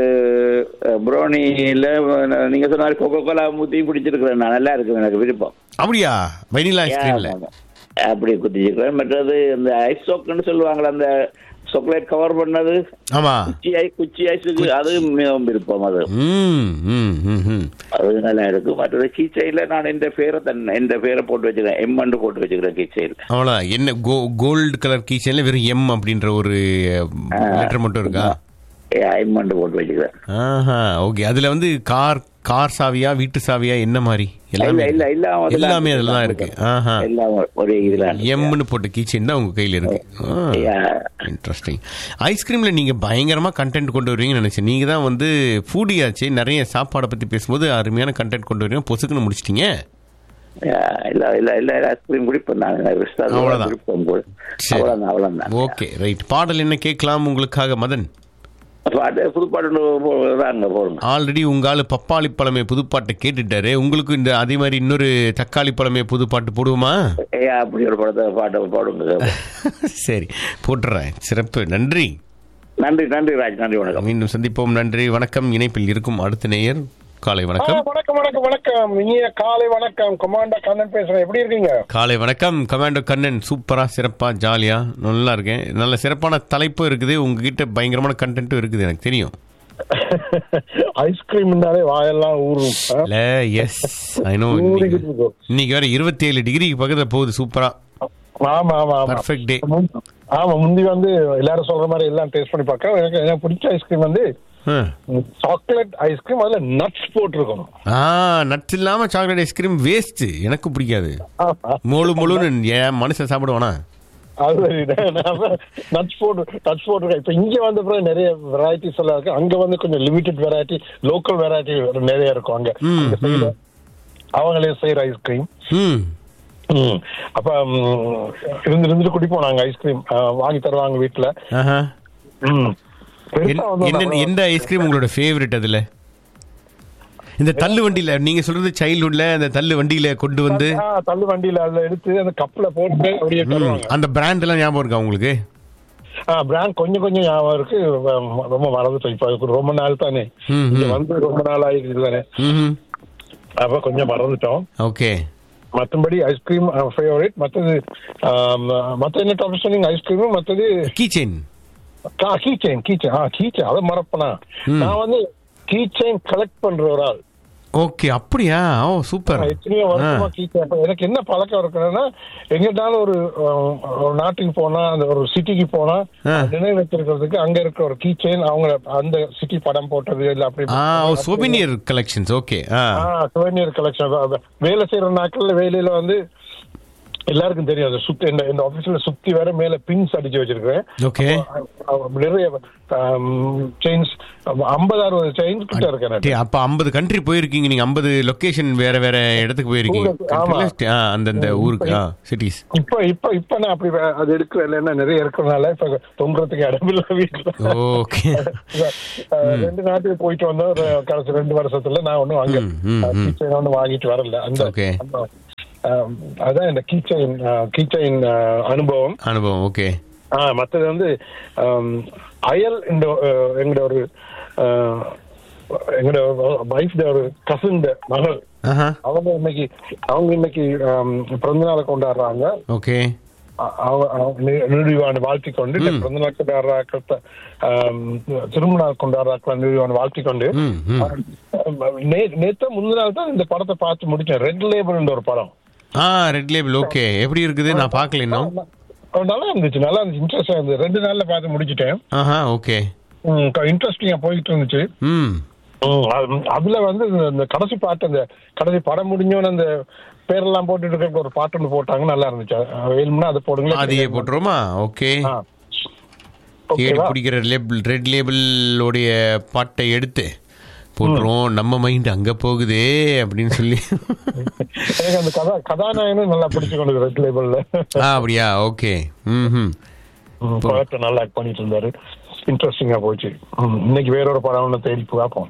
ப்ரோனியில நீங்க சொன்ன மாதிரி கொக்கோ கோலா ஊத்தி பிடிச்சிருக்கிறேன் நான் நல்லா இருக்கு எனக்கு விருப்பம் அப்படியா வெனிலா ஐஸ்கிரீம்ல Yeah, ஆமா. அப்படி குத்திச்சிருக்கிறேன் மற்றது இந்த ஐஸ் சோக்குன்னு சொல்லுவாங்களே அந்த சாக்லேட் கவர் பண்ணது ஆமா குச்சி ஐஸ் குச்சி ஐஸுக்கு அது மிகவும் விருப்பம் அது ம் ம் ம் ம் அது நல்லா இருக்கு மற்றது கீச்சையில நான் இந்த பேரை தன் இந்த பேரை போட்டு வச்சுக்கிறேன் எம் போட்டு வச்சுக்கிறேன் கீச்சையில் அவ்வளோ என்ன கோ கோல்டு கலர் கீச்சன்ல வெறும் எம் அப்படின்ற ஒரு லெட்டர் மட்டும் இருக்கா எம் போட்டு வச்சுக்கிறேன் ஆஹா ஓகே அதுல வந்து கார் கார் சாவியா வீட்டு சாவியா என்ன மாதிரி இல்ல எல்லாமே இல்ல இல்ல அதெல்லாம் எல்லாமே அதெல்லாம் இருக்கு ஆஹா எல்லாம் ஒரே இதுல எம்னு போட்ட கீச்சன் தான் உங்க கையில இருக்கு இன்ட்ரெஸ்டிங் ஐஸ்கிரீம்ல நீங்க பயங்கரமா கண்டென்ட் கொண்டு வருவீங்கன்னு நினைச்சேன் நீங்க தான் வந்து ஃபூடியாச்சு நிறைய சாப்பாடை பத்தி பேசும்போது அருமையான கண்டென்ட் கொண்டு வருவீங்க பொசுக்குன்னு முடிச்சிட்டீங்க இல்ல இல்ல இல்ல ஐஸ்கிரீம் குடிப்பேன் நான் அவ்வளவுதான். குடிப்பேன் கூட சரி. அவ்வளவுதான் அவ்வளவுதான் ஓகே ரைட் பாடல் என்ன கேட்கலாம் உங்களுக்காக மதன் பாட்டு புது பாட்டு தாங்க போடுங்க ஆல்ரெடி உங்க ஆளு பப்பாளி பழமே புதுப்பாட்டை கேட்டுட்டாரு உங்களுக்கு இந்த அதே மாதிரி இன்னொரு தக்காளி பழமே புது பாட்டு போடுவோமா ஏ அப்படி ஒரு படத்தை பாட்டை பாடுங்க சரி போட்டுறேன் சிறப்பு நன்றி நன்றி நன்றி ராஜ் நன்றி வணக்கம் மீண்டும் சந்திப்போம் நன்றி வணக்கம் இணைப்பில் இருக்கும் அடுத்த நேயர் காலை ஆ, வணக்கம் வணக்கம் வணக்கம் வணக்கம் இனிய காலை வணக்கம் கமாண்டர் கண்ணன் பேசுறேன் எப்படி இருக்கீங்க காலை வணக்கம் கமாண்டோ கண்ணன் சூப்பரா சிறப்பா ஜாலியா நல்லா இருக்கேன் நல்ல சிறப்பான தலைப்பும் இருக்குது உங்ககிட்ட பயங்கரமான கண்டென்ட்டும் இருக்குது எனக்கு தெரியும் ஐஸ்கிரீம்னாலே வாயெல்லாம் ஊறும் ஆ? இல்ல எஸ் ஐ நோ ஊறிக்கிட்டு இருக்கும். இன்னைக்கு வேற இருபத்தி ஏழு டிகிரிக்கு பக்கத்துல போகுது சூப்பரா ஆமா ஆமா ஆமா பர்ஃபெக்ட் டே முந்தி- ஆமா முந்தி வந்து எல்லாரும் சொல்ற மாதிரி எல்லாம் டேஸ்ட் பண்ணி பார்க்க எனக்கு எனக்கு பிடிச்ச ஐஸ்கிரீம் வந்து சாக்லேட் ஐஸ்கிரீம் அதுல நட்ஸ் போட்டிருக்கணும் ஆ நட்ஸ் இல்லாம சாக்லேட் ஐஸ்கிரீம் வேஸ்ட் எனக்கு பிடிக்காது ஆமா. முழு முழுன்னு ஏன் மனுஷன் சாப்பிடுவானா அது நட்ஸ் போட்டு நட்ஸ் போட்டிருக்கேன் இப்ப இங்க வந்த பிறகு நிறைய வெரைட்டிஸ் எல்லாம் இருக்கு அங்க வந்து கொஞ்சம் லிமிடெட் வெரைட்டி லோக்கல் வெரைட்டி நிறைய இருக்கும் அங்க ம், அங்க செய்யற- அவங்களே செய்யற ஐஸ்கிரீம் ம் ம். அப்ப ம், இருந்து இருந்துட்டு குடிப்போம் நாங்க ஐஸ்கிரீம் வாங்கி தருவாங்க வீட்டுல ஆஹா ம். பெருசா என்- வந்து என்ன நம்ம- எந்த ஐஸ்கிரீம் உங்களோட ஃபேவரட் அதுல இந்த தள்ளு வண்டியில நீங்க சொல்றது சைல்ட்ஹுட்ல அந்த தள்ளு வண்டியில கொண்டு வந்து ஆ, தள்ளு வண்டியில அதுல எடுத்து அந்த கப்ல போட்டு அப்படியே ம், தருவாங்க அந்த பிராண்ட் எல்லாம் ஞாபகம் இருக்கா உங்களுக்கு பிராண்ட் கொஞ்சம் கொஞ்சம் ஞாபகம் இருக்கு ரொம்ப- ரொம்ப மறந்துட்டோம் இப்ப அதுக்கு ரொம்ப நாள் தானே ம், இங்க ம். வந்து ரொம்ப நாள் ஆகிருக்கு தானே ம் அப்ப கொஞ்சம் மறந்துட்டோம் ஓகே மத்தபடி ஐஸ்கிரீம் ஃபேவரட் மத்தது ஆம், மத்த என்ன டாபிக் சொன்னீங்க ஐஸ்கிரீம் மத்தது key chain key chain key chain ஆ கீ செயின் அதை மறப்பனா ம். நான் வந்து கீ செயின் கலெக்ட் பண்ற ஒரு ஆள் ஓகே அப்படியா ஓ சூப்பர் நான் எத்தனையோ வருஷமா கீ செயின் அப்ப எனக்கு என்ன பழக்கம் இருக்குன்னா எங்கிட்டாலும் ஒரு ஆம், ஒரு நாட்டுக்கு போனா அந்த ஒரு சிட்டிக்கு போனா ஆ. நினைவு வச்சிருக்கிறதுக்கு அங்க இருக்க ஒரு கீ செயின் அவங்க அந்த சிட்டி படம் போட்டது இல்ல அப்படி ஆ ஓ சோபினியர் கலெக்ஷன்ஸ் ஓகே ஆ சுவனியர் கலெக்ஷன் வேலை செய்யற நாட்கள்ல வேலையில வந்து எல்லாருக்கும் தெரியும் அது சுத்தி இந்த இந்த ஆபீஸ்ல சுத்தி வேற மேல பின்ஸ் அடிச்சு வச்சிருக்கேன் ஓகே அப்போ நிறைய செயின்ஸ் ஐம்பது அறுபது செயின்ஸ் கிட்ட இருக்கேன் டே, அப்ப 50 கண்ட்ரி போயிருக்கீங்க நீங்க 50 லொகேஷன் வேற வேற இடத்துக்கு போயிருக்கீங்க ஆமா. Country ல, ஆ, அந்தந்த ஊருக்கு ஆ சிட்டிஸ் இப்ப இப்ப இப்ப நான் அப்படி வே- அது எடுக்கிற இல்லைன்னா நிறைய இருக்கிறதுனால இப்ப தொங்குறதுக்கு இடமில்ல வீட்டுல ஓகே அஹ், ரெண்டு நாட்டுக்கு போயிட்டு வந்தோம் ஒரு கடைசி ரெண்டு வருஷத்துல நான் ஒண்ணும் அங்க ம், ம், ம். கீச்சைன் ஒண்ணு வாங்கிட்டு வரல அந்த Okay. அந்த, அஹ், அதான் இந்த கீச்சைன் கீச்சைன் அனுபவம் அனுபவம் ஓகே ஆ மற்றது வந்து ஆம், அயல் இந்த அஹ், எங்களோட ஒரு அஹ், எங்களோட வைஃப் ஒரு கசின் மகள் ஆஹா அவங்க இன்னைக்கு அவங்க இன்னைக்கு ஆம், பிறந்த நாளை கொண்டாடுறாங்க ஓகே நிறுவான வாழ்த்தி கொண்டு இந்த பிறந்த நாள் கொண்டாடுறாக்கள் திருமண நாள் கொண்டாடுறாக்கள் நிறுவான வாழ்த்தி கொண்டு ம், ம். நே- நேத்து முந்தின நாள் தான் இந்த படத்தை பார்த்து முடிச்சேன் ரெட் லேபிள் ஒரு படம் ஆ ரெட் லேபிள் ஓகே எப்படி இருக்குது நான் பார்க்கல இன்னும் அது நல்லா இருந்துச்சு நல்லா இருந்துச்சு இன்ட்ரெஸ்டா இருந்துச்சு ரெண்டு நாள்ல பார்த்து முடிச்சிட்டேன் ஆஹா ஓகே இன்ட்ரெஸ்டிங்கா போயிட்டு இருந்துச்சு ம் ம், அது- அதுல வந்து இந்த- இந்த கடைசி பாட்டு அந்த கடைசி படம் முடிஞ்சோன்னு அந்த பேரெல்லாம் போட்டுட்டு இருக்க ஒரு பாட்டு ஒன்று போட்டாங்க நல்லா இருந்துச்சு அது வேணும்னா அதை போடுங்களேன் அதையே போட்டுருமா ஓகே ஆ. தேடி ஓகேவா? பிடிக்கிற லேபிள் ரெட் லேபிளோடைய பாட்டை எடுத்து போட்டுருவோம் நம்ம மைண்ட் அங்க போகுதே அப்படின்னு சொல்லி எனக்கு அந்த கதா கதாநாயகனும் நல்லா பிடிச்சு கொண்டு ரெட் லேபிள்ல ஆ அப்படியா ஓகே ம் பாட்டு நல்லா ஆக்ட் பண்ணிட்டு இருந்தாரு இன்ட்ரெஸ்டிங்கா போச்சு ம், இன்னைக்கு வேற ஒரு படம் ஒன்று தேடி பார்ப்போம்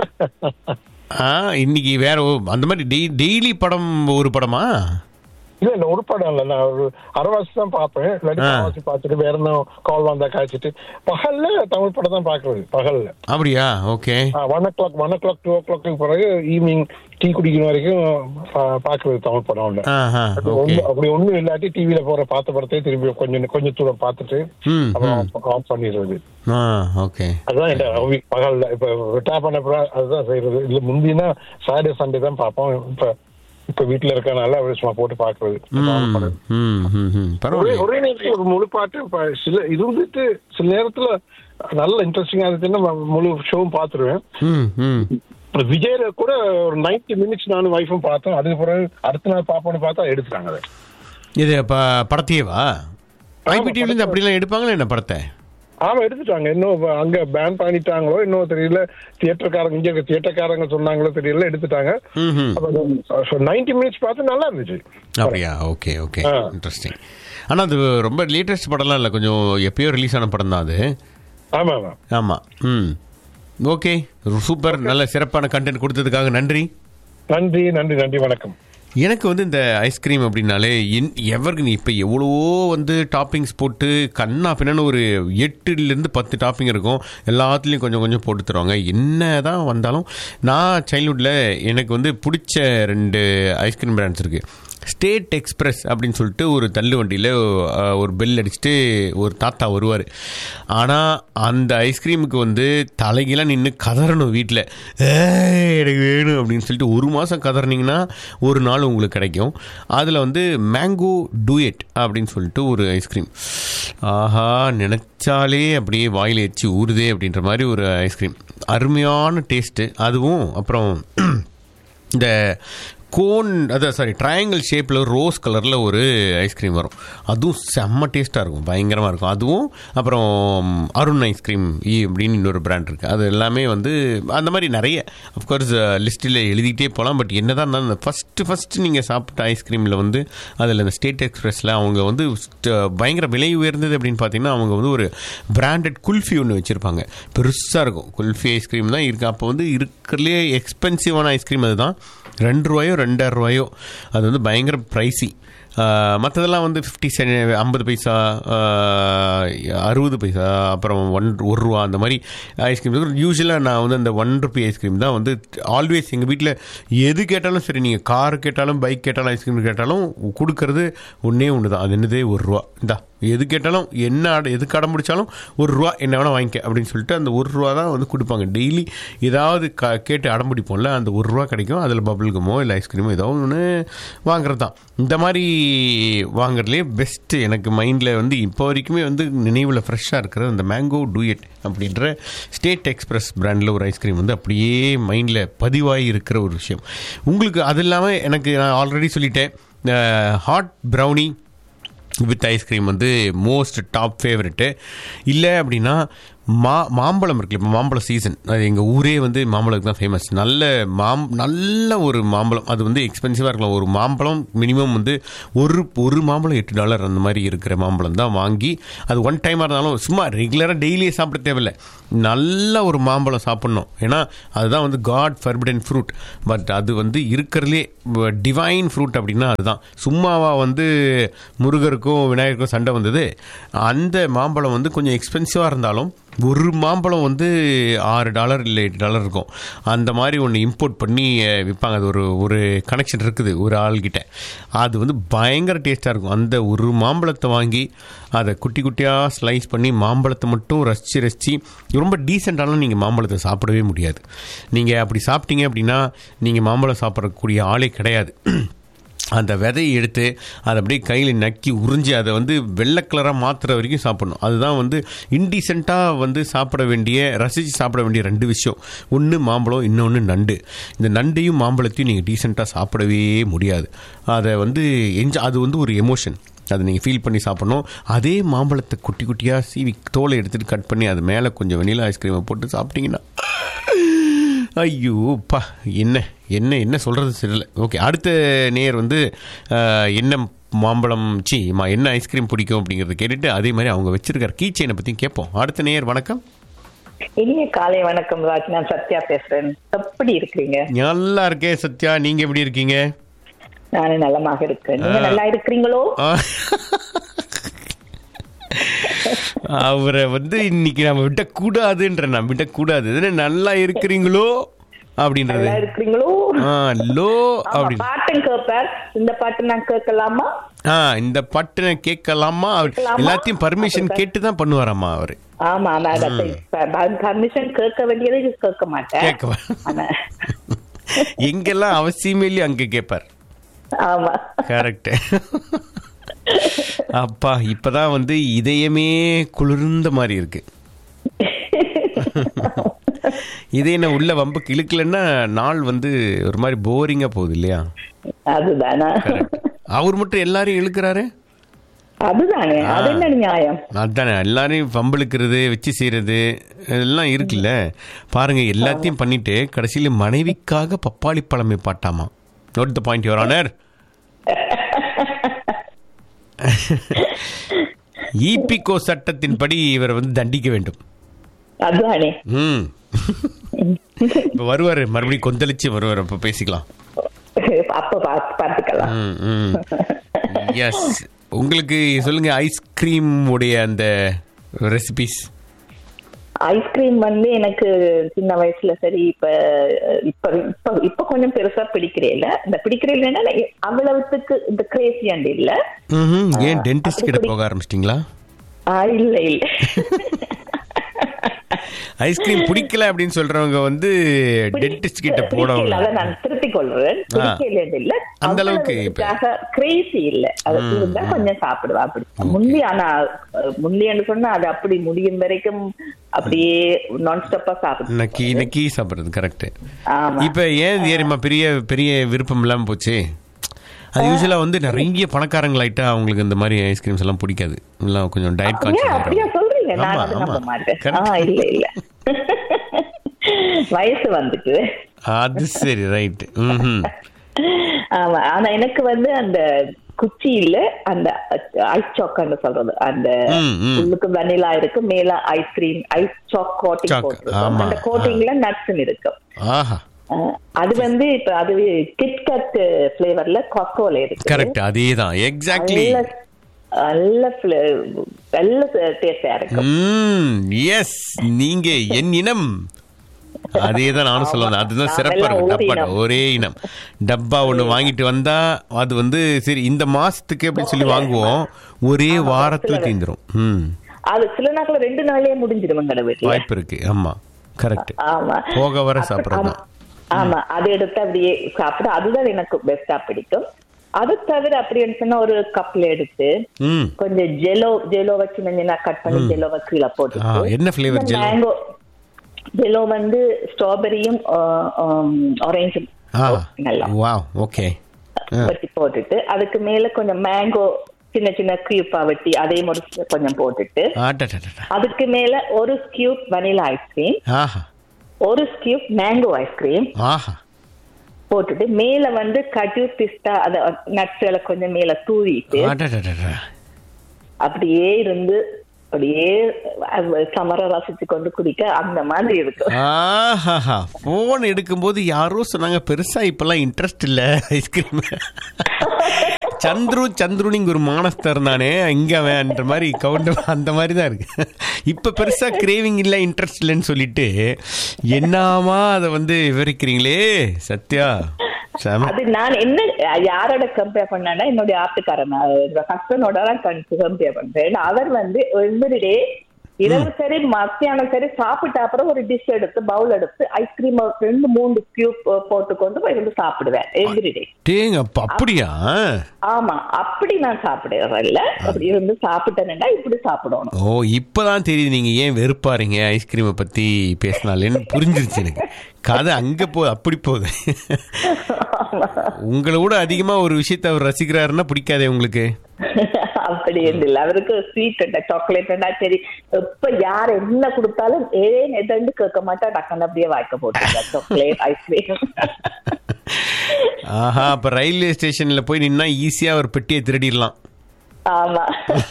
ஆ இன்னைக்கு வேற ஓ- அந்த மாதிரி டெய் டெய்லி படம் ஒரு படமா இல்ல இல்ல ஒரு படம் இல்ல நான் ஒரு அரைவாசி தான் பார்ப்பேன் இல்லாட்டி ஆ. அரைவாசி பார்த்துட்டு வேற என்ன கால் வந்தா காய்ச்சிட்டு பகல்ல தமிழ் படம் தான் பாக்குறது பகல்ல அப்படியா okay one o'clock one o'clock two o'clock evening tea குடிக்கிற வரைக்கும் பா- பாக்குறது தமிழ் படம் ஒண்ணு. ஆஹா அப்படி ஓகே ஒண்ணு- அப்படி ஒண்ணும் இல்லாட்டி டிவில போற பார்த்த படத்தை திரும்பி கொஞ்சம் கொஞ்சம் தூரம் பார்த்துட்டு ம் அப்புறம் ஆஃப் பண்ணிடுறது ஆ ஓகே அதுதான் என் hobby. பகல்ல இப்ப ரிட்டையர் பண்ண பிறகு அதுதான் செய்யறது இல்ல முந்தினா சாட்டர்டே சண்டே தான் பார்ப்போம் இப்ப இப்ப வீட்டுல இருக்கனால அப்படி சும்மா போட்டு பாக்குறது ம் ம் ம் ம் ஒரே பரவாயில்ல ஒரே நேரத்துல ஒரு முழு பாட்டு இப்ப சில இருந்துட்டு சில நேரத்துல நல்ல இன்ட்ரெஸ்டிங்கா இருந்துச்சுன்னா நான் முழு ஷோவும் பாத்துருவேன் ம் ம் இப்ப விஜய்ல கூட ஒரு 90 மினிட்ஸ் நானும் வைஃபும் பார்த்தோம் அதுக்கு பிறகு அடுத்த நாள் பாப்போம்னு பார்த்தா எடுத்துட்டாங்க அதை இது ப படத்தையேவா ஐபிடிவிலேருந்து அப்படிலாம் எடுப்பாங்களா என்ன படத்தை ஆமா எடுத்துட்டாங்க இன்னும் இப்ப அங்க பேன் பண்ணிட்டாங்களோ இன்னும் தெரியல தியேட்டர்காரங்க இங்க இருக்க தியேட்டர்காரங்க சொன்னாங்களோ தெரியல எடுத்துட்டாங்க ம் நைன்டி மினிட்ஸ் பார்த்து நல்லா இருந்துச்சு அப்படியா ஓகே ஓகே ஆ. இன்ட்ரெஸ்டிங் ஆனால் அது ரொம்ப லேட்டஸ்ட் படம்லாம் இல்லை கொஞ்சம் எப்பயோ ரிலீஸ் ஆன படம் தான் அது ஆமா ஆமா ஆமாம் ம் ஓகே சூப்பர் நல்ல சிறப்பான கண்டென்ட் கொடுத்ததுக்காக நன்றி நன்றி நன்றி நன்றி வணக்கம் எனக்கு வந்து இந்த ஐஸ்கிரீம் அப்படின்னாலே என் எவருக்கு நீ இப்போ எவ்வளவோ வந்து டாப்பிங்ஸ் போட்டு கண்ணா பின்னான்னு ஒரு எட்டுலேருந்து பத்து டாப்பிங் இருக்கும் எல்லாத்துலேயும் கொஞ்சம் கொஞ்சம் போட்டு தருவாங்க என்ன தான் வந்தாலும் நான் சைல்ட்ஹுட்டில் எனக்கு வந்து பிடிச்ச ரெண்டு ஐஸ்கிரீம் பிராண்ட்ஸ் இருக்குது ஸ்டேட் எக்ஸ்பிரஸ் அப்படின்னு சொல்லிட்டு ஒரு தள்ளு வண்டியில் ஒரு பெல் அடிச்சுட்டு ஒரு தாத்தா வருவார் ஆனால் அந்த ஐஸ்கிரீமுக்கு வந்து தலைகீழாக நின்று கதறணும் வீட்டில் எனக்கு வேணும் அப்படின்னு சொல்லிட்டு ஒரு மாதம் கதறினீங்கன்னா ஒரு நாள் உங்களுக்கு கிடைக்கும் அதில் வந்து மேங்கோ டூயட் அப்படின்னு சொல்லிட்டு ஒரு ஐஸ்கிரீம் ஆஹா நினச்சாலே அப்படியே வாயில் எச்சு ஊறுதே அப்படின்ற மாதிரி ஒரு ஐஸ்கிரீம் அருமையான டேஸ்ட்டு அதுவும் அப்புறம் இந்த கோன் அதான் சாரி ட்ரையாங்கிள் ஷேப்பில் ரோஸ் கலரில் ஒரு ஐஸ்கிரீம் வரும் அதுவும் செம்ம டேஸ்ட்டாக இருக்கும் பயங்கரமாக இருக்கும் அதுவும் அப்புறம் அருண் ஐஸ்கிரீம் ஈ அப்படின்னு இன்னொரு பிராண்ட் இருக்குது அது எல்லாமே வந்து அந்த மாதிரி நிறைய அஃப்கோர்ஸ் லிஸ்ட்டில் எழுதிக்கிட்டே போகலாம் பட் என்ன தான் இருந்தாலும் இந்த ஃபஸ்ட்டு ஃபஸ்ட்டு நீங்கள் சாப்பிட்ட ஐஸ்கிரீமில் வந்து அதில் இந்த ஸ்டேட் எக்ஸ்பிரஸில் அவங்க வந்து st- பயங்கர விலை உயர்ந்தது அப்படின்னு பார்த்தீங்கன்னா அவங்க வந்து ஒரு பிராண்டட் குல்ஃபி ஒன்று வச்சுருப்பாங்க பெருசாக இருக்கும் குல்ஃபி ஐஸ்கிரீம் தான் இருக்குது அப்போ வந்து இருக்கிறதுலே எக்ஸ்பென்சிவான ஐஸ்கிரீம் அதுதான் ரெண்டு ரூபாயோ ரெண்டாயிரம் ரூபாயோ அது வந்து பயங்கர ப்ரைஸி மற்றதெல்லாம் வந்து ஃபிஃப்டி சென் ஐம்பது பைசா அறுபது பைசா அப்புறம் ஒன் ஒரு ரூபா அந்த மாதிரி ஐஸ்கிரீம் யூஸ்வலாக நான் வந்து அந்த ஒன் ருபி ஐஸ்கிரீம் தான் வந்து ஆல்வேஸ் எங்கள் வீட்டில் எது கேட்டாலும் சரி நீங்கள் கார் கேட்டாலும் பைக் கேட்டாலும் ஐஸ்கிரீம் கேட்டாலும் கொடுக்கறது ஒன்றே ஒன்று தான் அது என்னது ஒரு ரூபா இந்தா எது கேட்டாலும் என்ன அடை எதுக்கு அடம் பிடிச்சாலும் ஒரு ரூபா என்ன வேணால் வாங்கிக்க அப்படின்னு சொல்லிட்டு அந்த ஒரு ரூபா தான் வந்து கொடுப்பாங்க டெய்லி ஏதாவது க கேட்டு அடம் பிடிப்போம்ல அந்த ஒரு ரூபா கிடைக்கும் அதில் பபிள் கமோ இல்லை ஐஸ்கிரீமோ ஏதோ ஒன்று வாங்குறது தான் இந்த மாதிரி வாங்குறதுலே பெஸ்ட்டு எனக்கு மைண்டில் வந்து இப்போ வரைக்குமே வந்து நினைவில் ஃப்ரெஷ்ஷாக இருக்கிற அந்த மேங்கோ டூயட் அப்படின்ற ஸ்டேட் எக்ஸ்பிரஸ் பிராண்டில் ஒரு ஐஸ்கிரீம் வந்து அப்படியே மைண்டில் பதிவாகி இருக்கிற ஒரு விஷயம் உங்களுக்கு அது இல்லாமல் எனக்கு நான் ஆல்ரெடி சொல்லிட்டேன் ஹாட் ப்ரௌனி வித் ஐஸ்கிரீம் வந்து மோஸ்ட் டாப் ஃபேவரெட்டு இல்லை அப்படின்னா மா மாம்பழம் இருக்குல்ல இப்போ மாம்பழம் சீசன் அது எங்கள் ஊரே வந்து மாம்பழத்துக்கு தான் ஃபேமஸ் நல்ல மாம் நல்ல ஒரு மாம்பழம் அது வந்து எக்ஸ்பென்சிவாக இருக்கலாம் ஒரு மாம்பழம் மினிமம் வந்து ஒரு ஒரு மாம்பழம் எட்டு டாலர் அந்த மாதிரி இருக்கிற மாம்பழம் தான் வாங்கி அது ஒன் டைமாக இருந்தாலும் சும்மா ரெகுலராக டெய்லியே சாப்பிட தேவையில்லை நல்ல ஒரு மாம்பழம் சாப்பிட்ணும் ஏன்னா அதுதான் வந்து காட் ஃபர்பிடன் ஃப்ரூட் பட் அது வந்து இருக்கிறதுலே டிவைன் ஃப்ரூட் அப்படின்னா அதுதான் சும்மாவா வந்து முருகருக்கும் விநாயகருக்கும் சண்டை வந்தது அந்த மாம்பழம் வந்து கொஞ்சம் எக்ஸ்பென்சிவாக இருந்தாலும் ஒரு மாம்பழம் வந்து ஆறு டாலர் இல்லை எட்டு டாலர் இருக்கும் அந்த மாதிரி ஒன்று இம்போர்ட் பண்ணி அஹ், விற்பாங்க அது ஒரு ஒரு கனெக்ஷன் இருக்குது ஒரு ஆள்கிட்ட அது வந்து பயங்கர டேஸ்ட்டாக இருக்கும் அந்த ஒரு மாம்பழத்தை வாங்கி அதை குட்டி குட்டியாக ஸ்லைஸ் பண்ணி மாம்பழத்தை மட்டும் ரசித்து ரசித்து ரொம்ப டீசெண்டாலாம் நீங்கள் மாம்பழத்தை சாப்பிடவே முடியாது நீங்கள் அப்படி சாப்பிட்டீங்க அப்படின்னா நீங்கள் மாம்பழம் சாப்பிடக்கூடிய ஆளே கிடையாது அந்த விதையை எடுத்து அதை அப்படியே கையில் நக்கி உறிஞ்சி அதை வந்து வெள்ளை கலராக மாற்றுற வரைக்கும் சாப்பிடணும் அதுதான் வந்து இன்டீசெண்டாக வந்து சாப்பிட வேண்டிய ரசித்து சாப்பிட வேண்டிய ரெண்டு விஷயம் ஒன்று மாம்பழம் இன்னொன்று நண்டு இந்த நண்டையும் மாம்பழத்தையும் நீங்கள் டீசெண்டாக சாப்பிடவே முடியாது அதை வந்து என்ஜா அது வந்து ஒரு எமோஷன் அதை நீங்கள் ஃபீல் பண்ணி சாப்பிடணும் அதே மாம்பழத்தை குட்டி குட்டியாக சீவி தோலை எடுத்துகிட்டு கட் பண்ணி அது மேலே கொஞ்சம் வெனிலா ஐஸ்கிரீமை போட்டு சாப்பிட்டீங்கன்னா ஐயோ பா என்ன என்ன என்ன சொல்கிறது தெரியல ஓகே அடுத்த நேர் வந்து அஹ், என்ன மாம்பழம் சி மா என்ன ஐஸ்கிரீம் பிடிக்கும் அப்படிங்கிறத கேட்டுட்டு அதே மாதிரி அவங்க வச்சிருக்கிற கீ செயினை பற்றியும் கேட்போம் அடுத்த நேர் வணக்கம் இனிய காலை வணக்கம் ராஜ் நான் சத்யா பேசுறேன் எப்படி இருக்கிறீங்க நல்லா இருக்கே சத்யா நீங்கள் எப்படி இருக்கீங்க நானும் நலமாக இருக்கேன் நீங்க ஆ. நல்லா இருக்கிறீங்களோ ஆ. அவரை வந்து இன்னைக்கு நம்ம விட்டக்கூடாதுன்ற நான் விட்டக்கூடாது இதுன்னு நல்லா இருக்கிறீங்களோ அப்படின்றது நல்லா இருக்கிறீங்களோ ஆ லோ ஆமா, அப்படி பாட்டும் கேட்பார் இந்த பாட்டு நான் கேட்கலாமா ஆ இந்த பட்டனை கேட்கலாமா அவர் கேட்கலாமா? எல்லாத்தையும் பர்மிஷன் கேட்டு தான் பண்ணுவாராம்மா அவர் ஆமா நான் பர்மிஷன் கேட்க வேண்டியது கேட்க மாட்டேன் கேட்க ஆனா, எங்கெல்லாம் அவசியமே இல்லையோ அங்கே கேட்பார் ஆமா கரெக்ட் அப்பா இப்பதான் வந்து இதயமே குளிர்ந்த மாதிரி இருக்கு இதே என்ன உள்ள வம்புக்கு இழுக்கலன்னா நாள் வந்து ஒரு மாதிரி போரிங்கா போகுது இல்லையா அதுதானா Correct. அவர் மட்டும் எல்லாரையும் இழுக்கிறாரு அதுதானே அது என்ன நியாயம் அதானே எல்லாரையும் வம்பிழுக்கிறது வச்சு செய்யறது எல்லாம் இருக்குல்ல பாருங்க எல்லாத்தையும் பண்ணிட்டு கடைசியில மனைவிக்காக பப்பாளி பழமை பாட்டாமா note the point your honour ஈபிகோ சட்டத்தின்படி இவர் வந்து தண்டிக்க வேண்டும் அதுதானே ம் இப்ப வருவாரு மறுபடியும் கொந்தளிச்சு வருவார் அப்ப பேசிக்கலாம் அப்ப பார்த்து பார்த்துக்கலாம் ம் ம் எஸ் உங்களுக்கு சொல்லுங்க ஐஸ்கிரீம் உடைய அந்த ரெசிபிஸ் ஐஸ்கிரீம் வந்து எனக்கு சின்ன வயசுல சரி இப்ப இப்ப இப்ப இப்ப கொஞ்சம் பெருசா பிடிக்கிறேன் இந்த பிடிக்கிறேன் அவ்வளவுத்துக்கு இந்த கிரேசி அண்ட் இல்ல ம்ஹும். ஏன் டென்டிஸ்ட் கிட்ட போக ஆரம்பிச்சிட்டிங்களா ஆ, இல்ல இல்ல ஐஸ்கிரீம் பிடிக்கல அப்படின்னு சொல்றவங்க வந்து டென்டிஸ்ட் கிட்ட பிடிக்கல, அதை போனவங்க நான் திருத்திக் கொள்றேன் பிடிக்கல இல்ல அந்த அளவுக்கு இப்ப- கிரேசி இல்ல அது இருந்தா கொஞ்சம் சாப்பிடுவா அப்படி முந்தி ஆனா முந்தின்னு சொன்னா அது அப்படி முடியும் வரைக்கும் அப்படியே நான் ஸ்டாப்பா சாப்பிடு நக்கி நக்கி சாப்பிடுறது கரெக்ட் ஆமா இப்ப ஏன் தெரியுமா பெரிய பெரிய விருப்பம் இல்லாம போச்சு அது யூஸ்வலா வந்து நிறைய பணக்காரங்களாயிட்டா அவங்களுக்கு இந்த மாதிரி ஐஸ்கிரீம்ஸ் எல்லாம் பிடிக்காது எல்லாம் கொஞ்சம் டயட் ஏன் அப்படியா கான்சியஸ் சொல்றீங்க நான் ஆமா, அது ஆமா. நம்ப மாட்டேன் Correct. ஆ இல்ல இல்ல வயசு வந்துட்டு அது சரி ரைட் ம் ஆமா ஆனா எனக்கு வந்து அந்த குச்சி இல்ல அந்த ஐஸ் சாக்கான்னு சொல்றது அந்த ம், ம். உள்ளுக்கு வெனிலா இருக்கு மேல ice cream ice choc coating Chalk, போட்டிருக்கும் ஆமா. அந்த கோட்டிங்ல நட்ஸ் இருக்கும் ஆஹா அஹ், அது வந்து இப்ப அது கிட்கட் பிளேவர்ல கொக்கோல இருக்கு கரெக்ட் அதே தான் எக்ஸாக்ட்லி நல்ல நல்ல fla- நல்ல டேஸ்டா இருக்கும் ம் எஸ் நீங்க என் இனம் அதே தான் நானும் சொல்ல வந்தேன் அதுதான் சிறப்பா நாமெல்லாம் இருக்கும் ஒரு டப்பா இனம். ஒரே இனம் டப்பா ஒண்ணு வாங்கிட்டு வந்தா அது வந்து சரி இந்த மாசத்துக்கு அப்படின்னு சொல்லி வாங்குவோம் ஒரே வாரத்துல தீந்துரும் ம் அது சில நாட்கள் ரெண்டு நாளே முடிஞ்சிடும் எங்கட வீட்டுல வாய்ப்பு இருக்கு ஆமா கரெக்ட் ஆமா போக வர அப்ப- சாப்பிடுறது ஆமா. ஆமா அதை எடுத்து அப்படியே சாப்பிட அதுதான் எனக்கு பெஸ்டா பிடிக்கும் அது தவிர அப்படின்னு சொன்னா ஒரு கப்ல எடுத்து ம் கொஞ்சம் ஜெலோ ஜெலோ வச்சு நஞ்சினா கட் பண்ணி ஜெலோவை கீழே ஆ, போட்டு என்ன flavor Jell-O? மேங்கோ ஜெலோ வந்து ஸ்ட்ராபெரியும் ஆரஞ்சும் ஆ நல்லா வாவ் ஓகே வச்சு போட்டுட்டு அதுக்கு மேல கொஞ்சம் மேங்கோ சின்ன சின்ன கியூப்பா வெட்டி அதே மாதிரி கொஞ்சம் போட்டுட்டு ஆட்டா அதுக்கு மேல ஒரு ஸ்கியூப் வனிலா ஐஸ்கிரீம் ஆஹா ஒரு ஸ்கியூப் மேங்கோ ஐஸ்கிரீம் ஆஹா போட்டுட்டு மேல வந்து கஜு பிஸ்தா அத நட்ஸ்களை கொஞ்சம் மேல தூவிட்டு ஆட்டா அப்படியே இருந்து அப்படியே சமர ரசிச்சு கொண்டு குடிக்க அந்த மாதிரி இருக்கும் ஆஹா போன் எடுக்கும்போது யாரோ சொன்னாங்க பெருசா இப்பெல்லாம் இன்ட்ரெஸ்ட் இல்ல ஐஸ்கிரீம் சந்துரு சந்துரு இங்க ஒரு மானஸ்தர் இருந்தானே இங்க அவன்ன்ற மாதிரி கவுண்ட் அந்த மாதிரி தான் இருக்கு இப்ப பெருசா கிரேவிங் இல்ல இன்ட்ரெஸ்ட் இல்லைன்னு சொல்லிட்டு என்னாமா அதை வந்து விவரிக்கிறீங்களே சத்யா செம அது நான் என்ன யாரோட கம்பேர் பண்ணேன்னா என்னுடைய ஆட்டுக்காரன் ஹஸ்பண்டோட தான் கம்பேர் பண்றேன் அவர் வந்து எவ்ரிடே இரவு சரி மத்தியானம் சரி சாப்பிட்ட அப்புறம் ஒரு டிஷ் எடுத்து பவுல் எடுத்து ஐஸ்கிரீம் ரெண்டு மூணு கியூப் போட்டு கொண்டு போய் வந்து சாப்பிடுவேன் எவ்ரிடே டேங்க அப்ப அப்படியா ஆமா அப்படி நான் சாப்பிடுறேன்ல அப்படி இருந்து சாப்பிட்டேன்னா இப்படி சாப்பிடணும் ஓ இப்பதான் தெரியுது நீங்க ஏன் வெறுப்பாருங்க ஐஸ்கிரீமை பத்தி பேசினாலேன்னு புரிஞ்சிருச்சு எனக்கு கதை அங்க போகுது அப்படி போகுது உங்களை விட அதிகமா ஒரு விஷயத்தை அவர் ரசிக்கிறாருன்னா பிடிக்காதே உங்களுக்கு அப்படி இல்லை அவருக்கு ஸ்வீட் சாக்லேட் சரி எப்ப யார் என்ன கொடுத்தாலும் ஏன் எதன்னு கேட்க மாட்டா டக்குன்னு அப்படியே வாய்க்க போட்டுருங்க சாக்லேட் ஐஸ்கிரீம் ஆஹா அப்ப ரயில்வே ஸ்டேஷன்ல போய் நின்னா ஈஸியா ஒரு பெட்டியை திருடிடலாம் ஆமா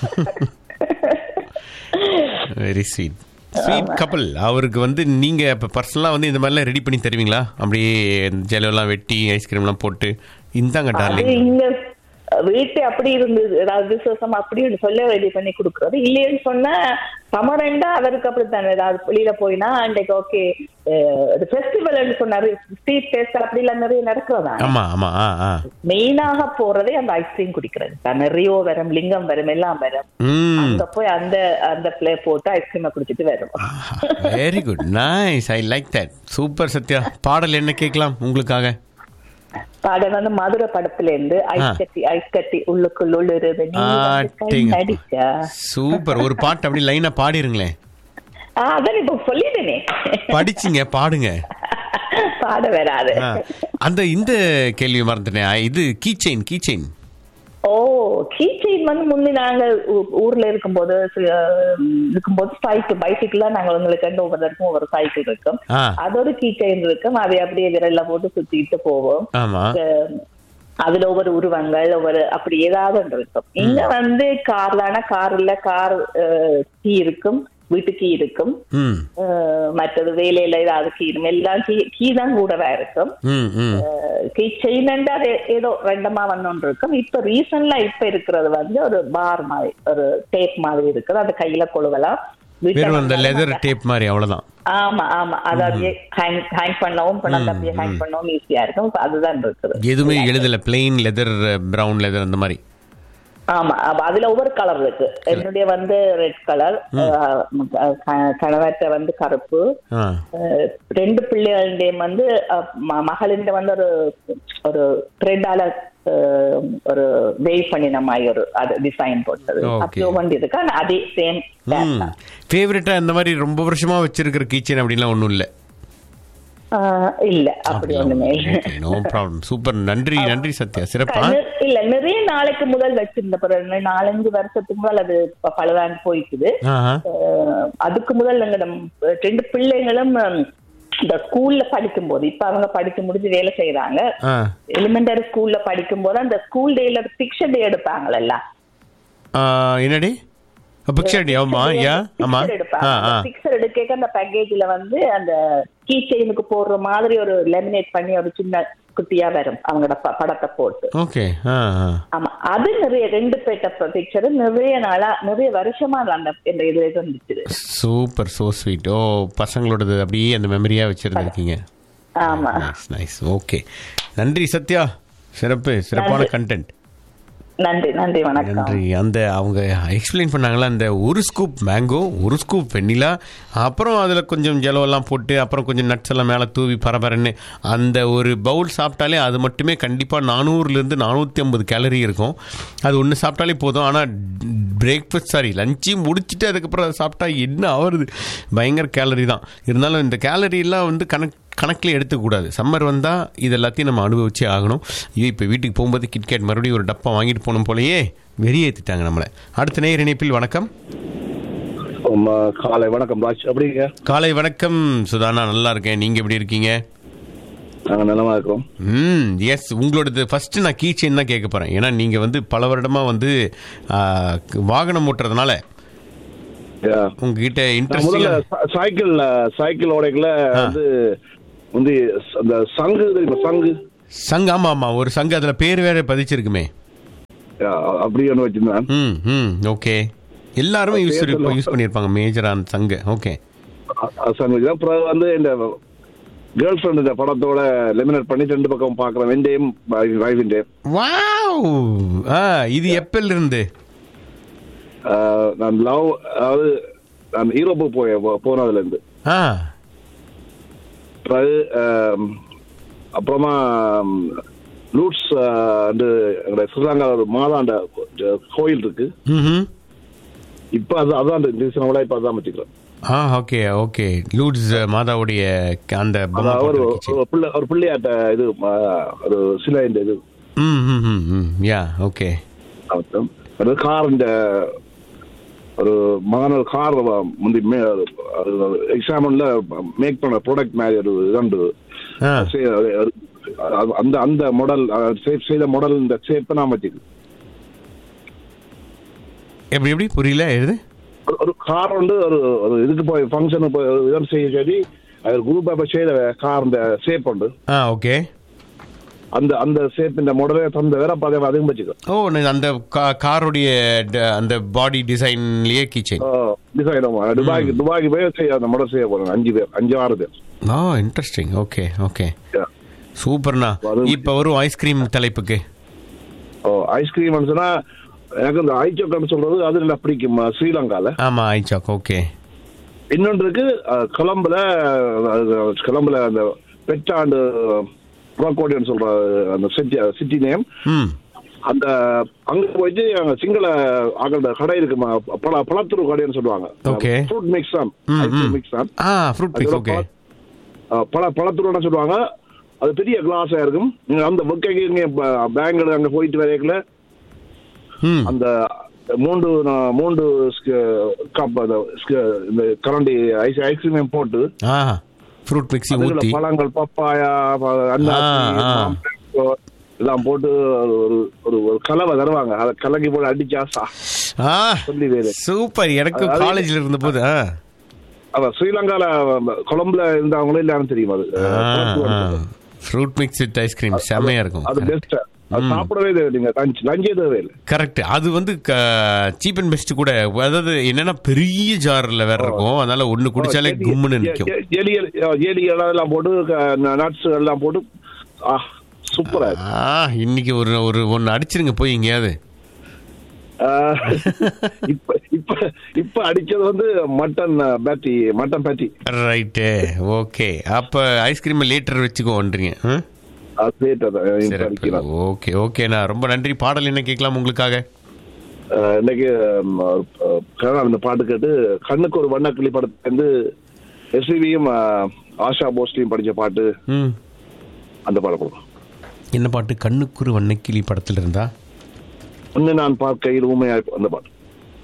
வெரி ஸ்வீட் ஸ்வீட் கப்பல் அவருக்கு வந்து நீங்க இப்ப பர்சனலா வந்து இந்த மாதிரிலாம் ரெடி பண்ணி தருவீங்களா அப்படியே ஜெலெல்லாம் வெட்டி ஐஸ்கிரீம்லாம் போட்டு இந்தாங்க அது டார்லிங் இங்க வீட்டு அப்படி இருந்தது ஏதாவது விசேஷம் அப்படின்னு சொல்ல ரெடி பண்ணி கொடுக்கறது இல்லைன்னு சொன்னா சமரண்டா அவருக்கு அப்படித்தானே ஏதாவது வெளியில போயினா அன்றைக்கு ஓகே ஃபெஸ்டிவல்னு சொன்னாரு ஸ்ட்ரீட் டேஸ்ட் அப்படி எல்லாம் நிறைய நடக்கிறதா ஆமா ஆமா ஆ ஆ மெயினாக போறதே அந்த ஐஸ்கிரீம் குடிக்கிறது தான் நிறைய வரும் லிங்கம் வரும் எல்லாம் வரும் ம் அங்க போய் அந்த அந்த பிளே போட்டு ஐஸ்கிரீமை குடிச்சிட்டு வரும் very good nice I like that super Sathya பாடல் என்ன கேட்கலாம் உங்களுக்காக பாடல் வந்து மதுரை படத்துல இருந்து ஐஸ் கட்டி ஐஸ் கட்டி உள்ளுக்குள் உள்ளுறது நீ வந்து கை ஆட்டிங்க. நடிச்சா சூப்பர் ஒரு பாட்டு அப்படி லைனா பாடிருங்களேன் ஆ, அதான் இப்ப சொல்லிட்டேனே படிச்சிங்க பாடுங்க பாட வராது ஆ. அந்த இந்த கேள்வி மறந்துட்டேன் ஆ, இது key chain key chain oh keychain வந்து முந்தி நாங்க ஊ- ஊர்ல இருக்கும்போது சி- அஹ், இருக்கும்போது சைக்கிள் பைசைக்கிள் நாங்க உங்களுக்கு ரெண்டு ஒவ்வொருத்தருக்கும் ஒவ்வொரு சைக்கிள் இருக்கும் ஆ அதோட கீச்செயின் இருக்கும் அதை அப்படியே விரல்ல போட்டு சுத்திட்டு போவோம் ஆமா அஹ், அதுல ஒவ்வொரு உருவங்கள் ஒவ்வொரு அப்படி ஏதாவது ஒன்று இருக்கும் இங்க வந்து கார் தானே கார் இல்ல கார் கீ இருக்கும் வீட்டு கீ இருக்கும் ம் அஹ், மற்றது வேலையில ஏதாவது கீ இருக்கும் எல்லாம் கீ கீ தான் கூடவா இருக்கும் ம் ம் கீ செயின் அது ஏதோ ரெண்டமா வந்தோன்று இருக்கும் இப்ப ரீசன்ட்ல இப்ப இருக்கிறது வந்து ஒரு பார் மாதிரி ஒரு டேப் மாதிரி இருக்குது அது கையில கொழுவலாம் வீட்டுல வெறும் அந்த வந்தாலும் லெதர் அந்த- டேப் மாதிரி அவ்வளவுதான் ஆமா ஆமா அது அப்படியே ஹேங் ஹேங் பண்ணவும் பண்ணாத அப்படியே ஹேங் பண்ணவும் ஈஸியா இருக்கும் இப்ப அதுதான் இருக்குது எதுவுமே எழுதல பிளெயின் லெதர் பிரவுன் லெதர் அந்த மாதிரி ஆமா அப்ப அதுல ஒவ்வொரு கலர் இருக்கு என்னுடைய வந்து ரெட் கலர் கணவர்கிட்ட வந்து கருப்பு ஆ அஹ், ரெண்டு பிள்ளைகள் நேம் வந்து அஹ், ம- மகளின் வந்து ஒரு ஒரு த்ரெட்டால ஒரு வெய் பண்ணின மாதிரி ஒரு அது டிசைன் போட்டது Okay. அப்போ வந்து இருக்கு ஆனா அதே சேம் ம் ஃபேவரட்டா இந்த மாதிரி ரொம்ப வருஷமா வச்சிருக்கிற கீச்சன் அப்படிலாம் ஒன்றும் இல்லை இல்ல அப்படி ஒண்ணுமே இல்ல நோ ப்ராப்ளம் சூப்பர் நன்றி நன்றி சத்யா சிறப்பா நி- இல்ல நிறைய நாளைக்கு முதல் வச்சிருந்த பிறகு நாலஞ்சு வருஷத்துக்கு முதல் அது ப- பலவான் போயிட்டுது ஆஹா அஹ் அதுக்கு முதல் நாங்க நம்ம ரெண்டு பிள்ளைங்களும் ஹம், இந்த ஸ்கூல்ல படிக்கும் போது இப்ப அவங்க படிச்சு முடிஞ்சு வேலை செய்யறாங்க ஆ எலிமெண்டரி ஸ்கூல்ல படிக்கும் போது அந்த ஸ்கூல் டேல பிக்சர் டே எடுப்பாங்கல்ல ஆ, என்னடி பிக்சர் டே ஆமா யா ஆமா ஆ ஆ பிக்சர் எடுக்க அந்த பேக்கேஜ்ல வந்து அந்த கீ செயினுக்கு போடுற மாதிரி ஒரு லெமினேட் பண்ணி ஒரு சின்ன குட்டியா வரும் அவங்களோட ப- படத்தை போட்டு ஓகே ஆ ஆ ஆமா அது நிறைய ரெண்டு பேட்ட பிக்சர் நிறைய நாளா நிறைய வருஷமா அந்த இந்த இதுல இருந்துச்சு சூப்பர் சோ ஸ்வீட் ஓ பசங்களோடது அப்படியே அந்த மெமரியா வச்சிருந்துருக்கீங்க ஆமா நைஸ் நைஸ் ஓகே நன்றி சத்யா சிறப்பு சிறப்பான நன்றி. கண்டென்ட் நன்றி நன்றி வணக்கம் நன்றி அந்த அவங்க எக்ஸ்பிளைன் பண்ணாங்களா அந்த ஒரு ஸ்கூப் மேங்கோ ஒரு ஸ்கூப் வெண்ணிலா அப்புறம் அதில் கொஞ்சம் ஜலவெல்லாம் போட்டு அப்புறம் கொஞ்சம் நட்ஸ் எல்லாம் மேலே தூவி பரபரன்னு அந்த ஒரு பவுல் சாப்பிட்டாலே அது மட்டுமே கண்டிப்பாக நானூறுலேருந்து நானூற்றி ஐம்பது கேலரி இருக்கும் அது ஒன்று சாப்பிட்டாலே போதும் ஆனால் பிரேக்ஃபாஸ்ட் சாரி லஞ்சு முடிச்சுட்டு அதுக்கப்புறம் அதை சாப்பிட்டா என்ன ஆகுறது பயங்கர கேலரி தான் இருந்தாலும் இந்த கேலரியெல்லாம் வந்து கணக்கு கணக்கில் எடுத்துக்கூடாது சம்மர் வந்தால் இது எல்லாத்தையும் நம்ம அனுபவிச்சே ஆகணும் ஐயோ இப்போ வீட்டுக்கு போகும்போது கிட்கேட் மறுபடியும் ஒரு டப்பா வாங்கிட்டு போகணும் போலயே வெறியேற்றிட்டாங்க நம்மளை அடுத்த நேர் இணைப்பில் வணக்கம் ஆமா, காலை வணக்கம் ராஜ் அப்படிங்க காலை வணக்கம் சுதானா நல்லா இருக்கேன் நீங்கள் எப்படி இருக்கீங்க நாங்க நலமா இருக்கோம் ம் எஸ் உங்களோடது ஃபர்ஸ்ட் நான் கீ செயின் தான் கேட்க போகிறேன் ஏன்னா நீங்கள் வந்து பல வருடமாக வந்து ஆ, வாகனம் ஓட்டுறதுனால Yeah. உங்ககிட்ட நான் முதல்ல இன்ட்ரெஸ்டிங் ச- சைக்கிள்ல சைக்கிள் ஓடைக்குள்ள வந்து வந்து அந்த சங்கு தெரியுமா சங்கு சங்கு ஆமாம் ஆமாம் ஒரு சங்கு அதில் பேர் வேற பதிச்சிருக்குமே அஹ், அப்படி ஒன்று வச்சிருந்தேன் ம் ம் ஓகே எல்லாருமே யூஸ் யூஸ் பண்ணியிருப்பாங்க மேஜரான சங்கு ஓகே சாண்ட்விச் தான் அப்புறம் வந்து இந்த கேர்ள் ஃப்ரெண்ட் இந்த படத்தோட லெமினேட் பண்ணி ரெண்டு பக்கம் பார்க்குறேன் வெண்டையும் வைஃபின்டையும் வாவ் ஆ இது எப்பல இருந்து நான் லவ் அதாவது நான் யூரோப்பு போய் போனதுலேருந்து ஆ பிறகு ஆம், அப்புறமா ஆம், லூட்ஸ் ஆ, வந்து எங்களுடைய ஸ்ரீலங்கா ஒரு மாதாண்ட கோயில் இருக்கு ம் இப்போ அது அதான் இந்த சீசனோட இப்போ அதான் வச்சுக்கிறேன் ஆ ஓகே ஓகே லூட்ஸ் மாதாவுடைய அந்த பொம்மை அதாவது ஒரு போட்டிருந்துச்சு. ஒரு பிள்ளை ஒரு பிள்ளையாட்ட இது ஆ, ஒரு சிலை இந்த இது ம் ம் ம் ம் யா ஓகே அர்த்தம் அது கார் இந்த ஒரு மகன் ஒரு கார் முந்தி எக்ஸாம்பிள் மேக் பண்ண ப்ராடக்ட் மாதிரி ஒரு இதுண்டு ஆ செய்- அது- அது- அந்த அந்த மாடல் செய்த மாடல் இந்த ஷேப்பை நான் வச்சுக்கிறேன் எப்படி எப்படி புரியல எழுது ஒரு- ஒரு கார் வந்து ஒரு ஒரு இதுக்கு போய் ஃபங்க்ஷனுக்கு போய் ஒரு இதம் செய்ய சரி அது குரூப் இப்போ செய்த கார் இந்த ஷேப் உண்டு ஆ ஓகே அந்த அந்த ஷேப் இந்த மாடலே தந்த வேற பாதை அதிகம் வச்சுக்கோ ஓ நான் அந்த கா- காருடைய ட- அந்த பாடி டிசைன்லயே கீச்சைன் டிசைன் துபாய்க்கு துபாய்க்கு போய் செய்ய அந்த மாடல் செய்ய போறாங்க அஞ்சு பேர் அஞ்சு ஆறு பேர் ஆ இன்ட்ரெஸ்டிங் ஓகே ஓகே Yeah. சூப்பர்ண்ணா அது- இப்போ வரும் ஐஸ்கிரீம் தலைப்புக்கு ஓ ஐஸ்கிரீம் சொன்னா எனக்கு இந்த ஐச்சோக்கன்னு சொல்றது அது நல்லா பிடிக்கும் அஹ், ஸ்ரீலங்கால ஆமா ஐச்சாக் ஓகே இன்னொன்று இருக்கு அஹ், கொலம்புல அஹ், கொலம்புல அந்த பெட்டாண்டு ப்ரோக்கோடியன் சொல்ற அந்த சிட்டி சிட்டி நேம் ம் அந்த அங்க போயிட்டு அங்க சிங்கள அங்க கடை இருக்கு ம- பழ பழத்துரு கடைன்னு சொல்லுவாங்க Okay. ஃப்ரூட் மிக்ஸ் தான் ம், ஐஸ்கிரீம் ம். மிக்ஸ் தான் ஆ ஃப்ரூட் பிக்ஸ் ஓகே அஹ், பழ பழத்துருன்னு சொல்லுவாங்க அது பெரிய கிளாஸா இருக்கும் நீங்க அந்த வெக்கைக்கு இங்க பேங்க்ல அங்க போயிட்டு வரைக்கல ம் அந்த மூன்று நா- மூன்று கப் அந்த ஸ்க- இந்த கரண்டி ஐஸ் ஐஸ்கிரீம் போட்டு ஆ ஃப்ரூட் மிக்ஸி அதுல ஊற்றி பழங்கள் பப்பாயா ப- அன்னாசி, ஆ, ஆ. மாம்பழம் எல்லாம் போட்டு ஒரு ஒரு ஒரு கலவை தருவாங்க அதை கலக்கி போட்டு அடிச்சா சா ஆ சொல்லி வேறு சூப்பர் எனக்கு அது- காலேஜில் இருந்தபோது ஆ அதான் ஸ்ரீலங்கால கொலம்புல இருந்தவங்களும் இல்லைன்னு தெரியும் அது ஃப்ரூட் மிக்ஸ் வித் ஐஸ்கிரீம் செம்மையா இருக்கும் அது பெஸ்ட் அது சாப்பிடவே தேவையில்லைங்க லஞ்ச் லஞ்சே தேவையில்லை கரெக்ட் அது வந்து சீப் அண்ட் பெஸ்ட் கூட அதாவது என்னன்னா பெரிய ஜார்ல வேற இருக்கும் அதனால ஒண்ணு குடிச்சாலே கும்முன்னு நிக்கும் எலி எலி எல்லாம் போட்டு நட்ஸ் எல்லாம் போட்டு ஆ சூப்பரா இருக்கு ஆ இன்னைக்கு ஒரு ஒரு ஒன்னு அடிச்சிருங்க போய் எங்கேயாவது ஆஹ், இப்ப இப்ப இப்ப அடிச்சது வந்து mutton patty mutton patty right okay அப்ப ஐஸ்கிரீம் லேட்டர் வச்சுக்கோன்றீங்க ம்? அது rate அதான், இப்ப சிறப்பு அடிக்கிறான். ஓகே ஓகேண்ணா ரொம்ப நன்றி பாடல் என்ன கேட்கலாம் உங்களுக்காக ஆஹ், இன்னைக்கு ம், ஆஹ், கருணா இந்த பாட்டு கேட்டு கண்ணுக்கு ஒரு வண்ணக்கிளி படத்துல இருந்து எஸ்வியும் ஆஷா போஸ்லியும் படிச்ச பாட்டு ம் அந்த பாடம் கொடுக்கும் என்ன பாட்டு கண்ணுக்குரு வண்ணக்கிளி படத்துல இருந்தா ஒன்னு நான் பார்க்கையில் ஊமையா இருக்கும் அந்த பாட்டு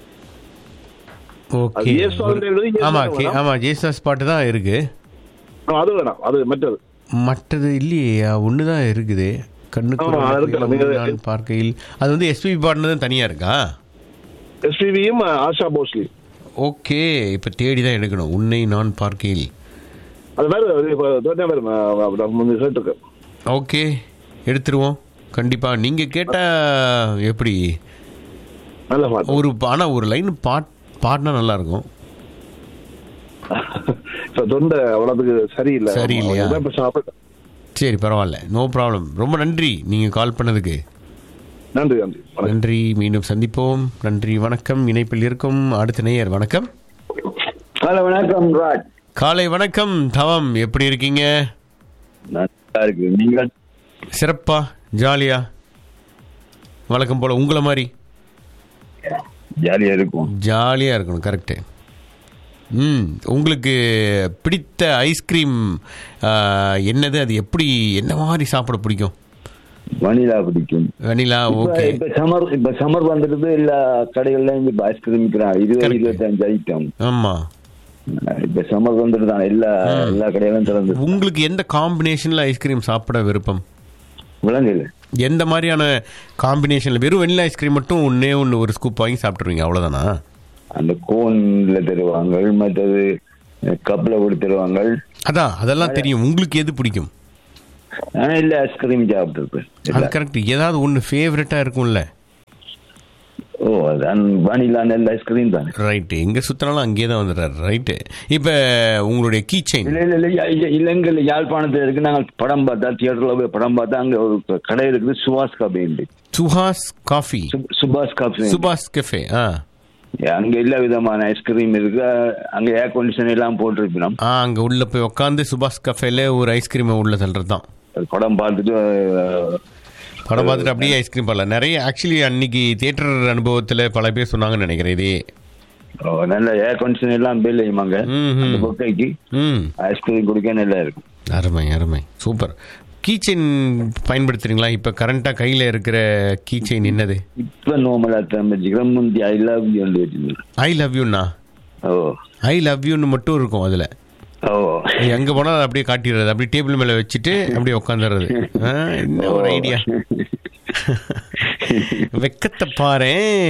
ஓகே அது yes ஆகுது, yes ஆமா ஆகுது கே- வேணாம். ஆமா ஜேசஸ் பாட்டு தான் இருக்கு ஆ, அது வேணாம் அது மற்றது மற்றது இல்லையே ஒன்று தான் இருக்குது கண்ணுக்கு ஆமா, அது இருக்கு. நீங்க- நான் பார்க்கையில் அது வந்து எஸ்பிபி பாடினது தனியா இருக்கா எஸ்வியும் ஆஷா போஸ்லி ஓகே இப்போ தேடி தான் எடுக்கணும் உன்னை நான் பார்க்கையில் அது வேற அது இப்ப தோட்டா வேற நான் நான் முந்தி கேட்டிருக்கேன் ஓகே எடுத்துருவோம் கண்டிப்பா நீங்க கேட்டா எப்படி நல்ல பாட்டு ஒரு ஆனா ஒரு லைன் பாட் பாடினா நல்லா இருக்கும் இப்ப தொண்டை அவ்வளவுக்கு சரியில்லை சரியில்லையா? அதான் இப்ப சாப்பிட்டேன் சரி பரவாயில்ல நோ ப்ராப்ளம் ரொம்ப நன்றி நீங்க கால் பண்ணதுக்கு நன்றி நன்றி வணக்கம். நன்றி மீண்டும் சந்திப்போம் நன்றி வணக்கம் இணைப்பில் இருக்கும் அடுத்த நேயர் வணக்கம் ஹலோ வணக்கம் ராஜ் காலை வணக்கம் தவம் எப்படி இருக்கீங்க நல்லா இருக்கு நீங்கள் சிறப்பா ஜாலியா வழக்கம் போல உங்களை மாதிரி ஜாலியா இருக்கும் ஜாலியாக இருக்கணும் கரெக்டு ம் உங்களுக்கு பிடித்த ஐஸ்கிரீம் என்னது அது எப்படி என்ன மாதிரி சாப்பிட பிடிக்கும் வனிலா பிடிக்கும் வெனிலா இப்ப ஓகே இப்ப சம்மர் இப்ப சம்மர் வந்துடுது எல்லா கடைகள்லயும் இப்ப ஐஸ்கிரீம் விற்கிறாங்க இருபது Correct. இருபத்தஞ்சு ஐட்டம் ஆமாம் இப்ப சம்மர் வந்துடுதான் எல்லா எல்லா கடைகளும் திறந்து உங்களுக்கு எந்த காம்பினேஷனில் ஐஸ்கிரீம் சாப்பிட விருப்பம் விளங்குது எந்த மாதிரியான காம்பினேஷனில் வெறும் வெனிலா ஐஸ்கிரீம் மட்டும் ஒன்றே ஒன்று ஒரு ஸ்கூப் வாங்கி சாப்பிட்ருவீங்க அவ்வளோதானா அந்த கோன்ல தருவாங்க மற்றது கப்ல கூட தருவாங்க அதான் அதெல்லாம் தெரியும் உங்களுக்கு எது பிடிக்கும் ஆனா இல்ல ஐஸ்கிரீம் சாப்பிட்டுருப்பேன் அது கரெக்ட் ஏதாவது ஒன்று ஃபேவரட்டாக இருக்கும்ல ஓ அதான் வானிலா நெல் ஐஸ்கிரீம் தானே ரைட்டு எங்கே சுற்றினாலும் அங்கேயே தான் வந்துடுறாரு ரைட்டு இப்போ உங்களுடைய கீ செயின் இல்ல இல்ல இல்ல யா- இல்ல, இலங்கையில் யாழ்ப்பாணத்துல இருக்கு நாங்கள் படம் பார்த்தா தியேட்டர்ல போய் படம் பார்த்தா அங்க ஒரு கடை இருக்குது சுபாஷ் கபேண்டு சுஹாஸ் காஃபி சுபாஷ் காபி சுபாஷ் கெஃபே ஆ அங்க எல்லா விதமான ஐஸ்கிரீம் இருக்கு அங்க ஏர் கண்டிஷன் எல்லாம் போட்டிருக்கணும் ஆ அங்கே உள்ளே போய் உட்காந்து சுபாஷ் கஃபேல ஒரு ஐஸ்கிரீமை உள்ள தள்ளுறது தான் படம் பார்த்துட்டு அஹ், படம் பார்த்துட்டு அப்படியே ஐஸ்கிரீம் பண்ணல நிறைய ஆக்சுவலி அன்னைக்கு தியேட்டர் அனுபவத்தில் பல பேர் சொன்னாங்கன்னு நினைக்கிறேன் இதே ஓ, நல்ல ஏர் கண்டிஷன் எல்லாம் பில் செய்யுமாங்க ம், ம். அந்த பொக்கைக்கு ம் ஐஸ்கிரீம் குடிக்க நல்லா இருக்கும் அருமை அருமை சூப்பர் கீ செயின் பயன்படுத்துறீங்களா இப்போ கரண்ட்டாக கையில் இருக்கிற கீ செயின் என்னது இப்ப நார்மலா தமிழ்ச்சிக்கிறோம் முந்தி ஐ லவ் யூ வச்சிருந்தேன் I love யூண்ணா O I love யூன்னு மட்டும் இருக்கும் அதில் ஓ எங்கே போனால் அதை அப்படியே காட்டிடுறது அப்படியே டேபிள் மேலே வச்சுட்டு அப்படியே உட்காந்துடுறது என்ன ஒரு ஐடியா வெக்கத்தை பாரு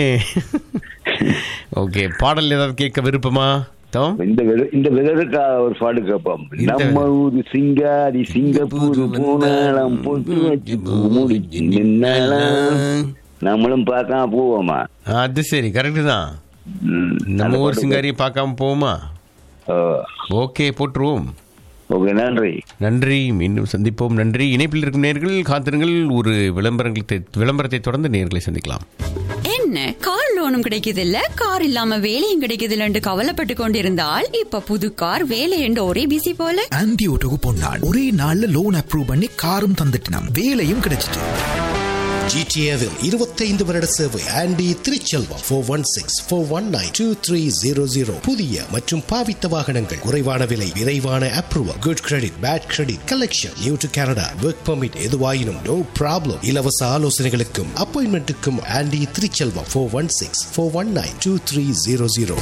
ஓகே பாடல் ஏதாவது கேட்க விருப்பமா தம் இந்த வெத- இந்த வெதருக்கா ஒரு பாடு கேட்போம் நம்ம ஊரு சிங்காரி சிங்கப்பூர் பூனாலம் பொட்டு வச்சு பூ முடிச்சு நின்னாலாம் நம்மளும் பார்க்காம போவோமா அது சரி கரெக்டு தான் ம், நம்ம அந்த ஊர் பாட்டு சிங்காரியை பார்க்காம போவோமா ஓ, ஓகே போட்டுருவோம் ஓகே நன்றி நன்றி மீண்டும் சந்திப்போம் நன்றி இணைப்பில் இருக்கும் நேர்கள் காத்திருங்கள் ஒரு விளம்பரங்களை விளம்பரத்தை தொடர்ந்து நேர்களை சந்திக்கலாம் என்ன கார் லோனும் கிடைக்குதில்ல கார் இல்லாம வேலையும் கிடைக்குதில்லன்னு கவலைப்பட்டு கொண்டிருந்தால் இப்ப புது கார் வேலை என்று ஒரே பிசி போல ஆன்டி ஓட்டோக்கு பொன்னாள் ஒரே நாள்ல லோன் அப்ரூவ் பண்ணி காரும் தந்துட்டினான் வேலையும் கிடைச்சிட்டு ஜிடிஏவில் இருபத்தைந்து வருட சேவை Andy Thiruchelvam four one six four one nine two three zero zero புதிய மற்றும் பாவித்த வாகனங்கள் குறைவான விலை விரைவான approval good credit bad credit collection new to Canada work permit எதுவாயினும் நோ ப்ராப்ளம் இலவச ஆலோசனைகளுக்கும் அப்பாயின்மெண்ட்டுக்கும் Andy Thiruchelvam four one six four one nine two three zero zero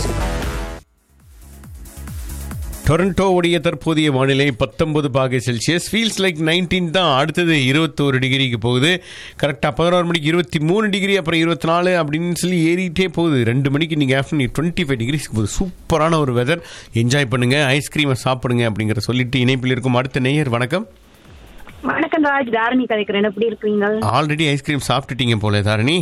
டொரண்டோவுடைய தற்போதைய வானிலை பத்தொன்பது பாகை செல்சியஸ் ஃபீல்ஸ் லைக் நைன்டீன் தான் அடுத்தது இருபத்தோரு டிகிரிக்கு போகுது கரெக்டாக பதினோரு மணிக்கு இருபத்தி மூணு டிகிரி அப்புறம் இருபத்தி நாலு அப்படின்னு சொல்லி ஏறிட்டே போகுது ரெண்டு மணிக்கு நீங்கள் ஆஃப்டர்நூன் டுவெண்ட்டி ஃபைவ் டிகிரிஸ்க்கு போகுது சூப்பரான ஒரு வெதர் என்ஜாய் பண்ணுங்க ஐஸ்கிரீமை சாப்பிடுங்க அப்படிங்கிற சொல்லிட்டு இணைப்பில் இருக்கும் அடுத்த நேயர் வணக்கம் வணக்கம் ராஜ் தாரணி கதைக்கிறேன் எப்படி இருக்கீங்க ஆல்ரெடி ஐஸ்கிரீம் சாப்பிட்டுட்டீங்க போல தாரணி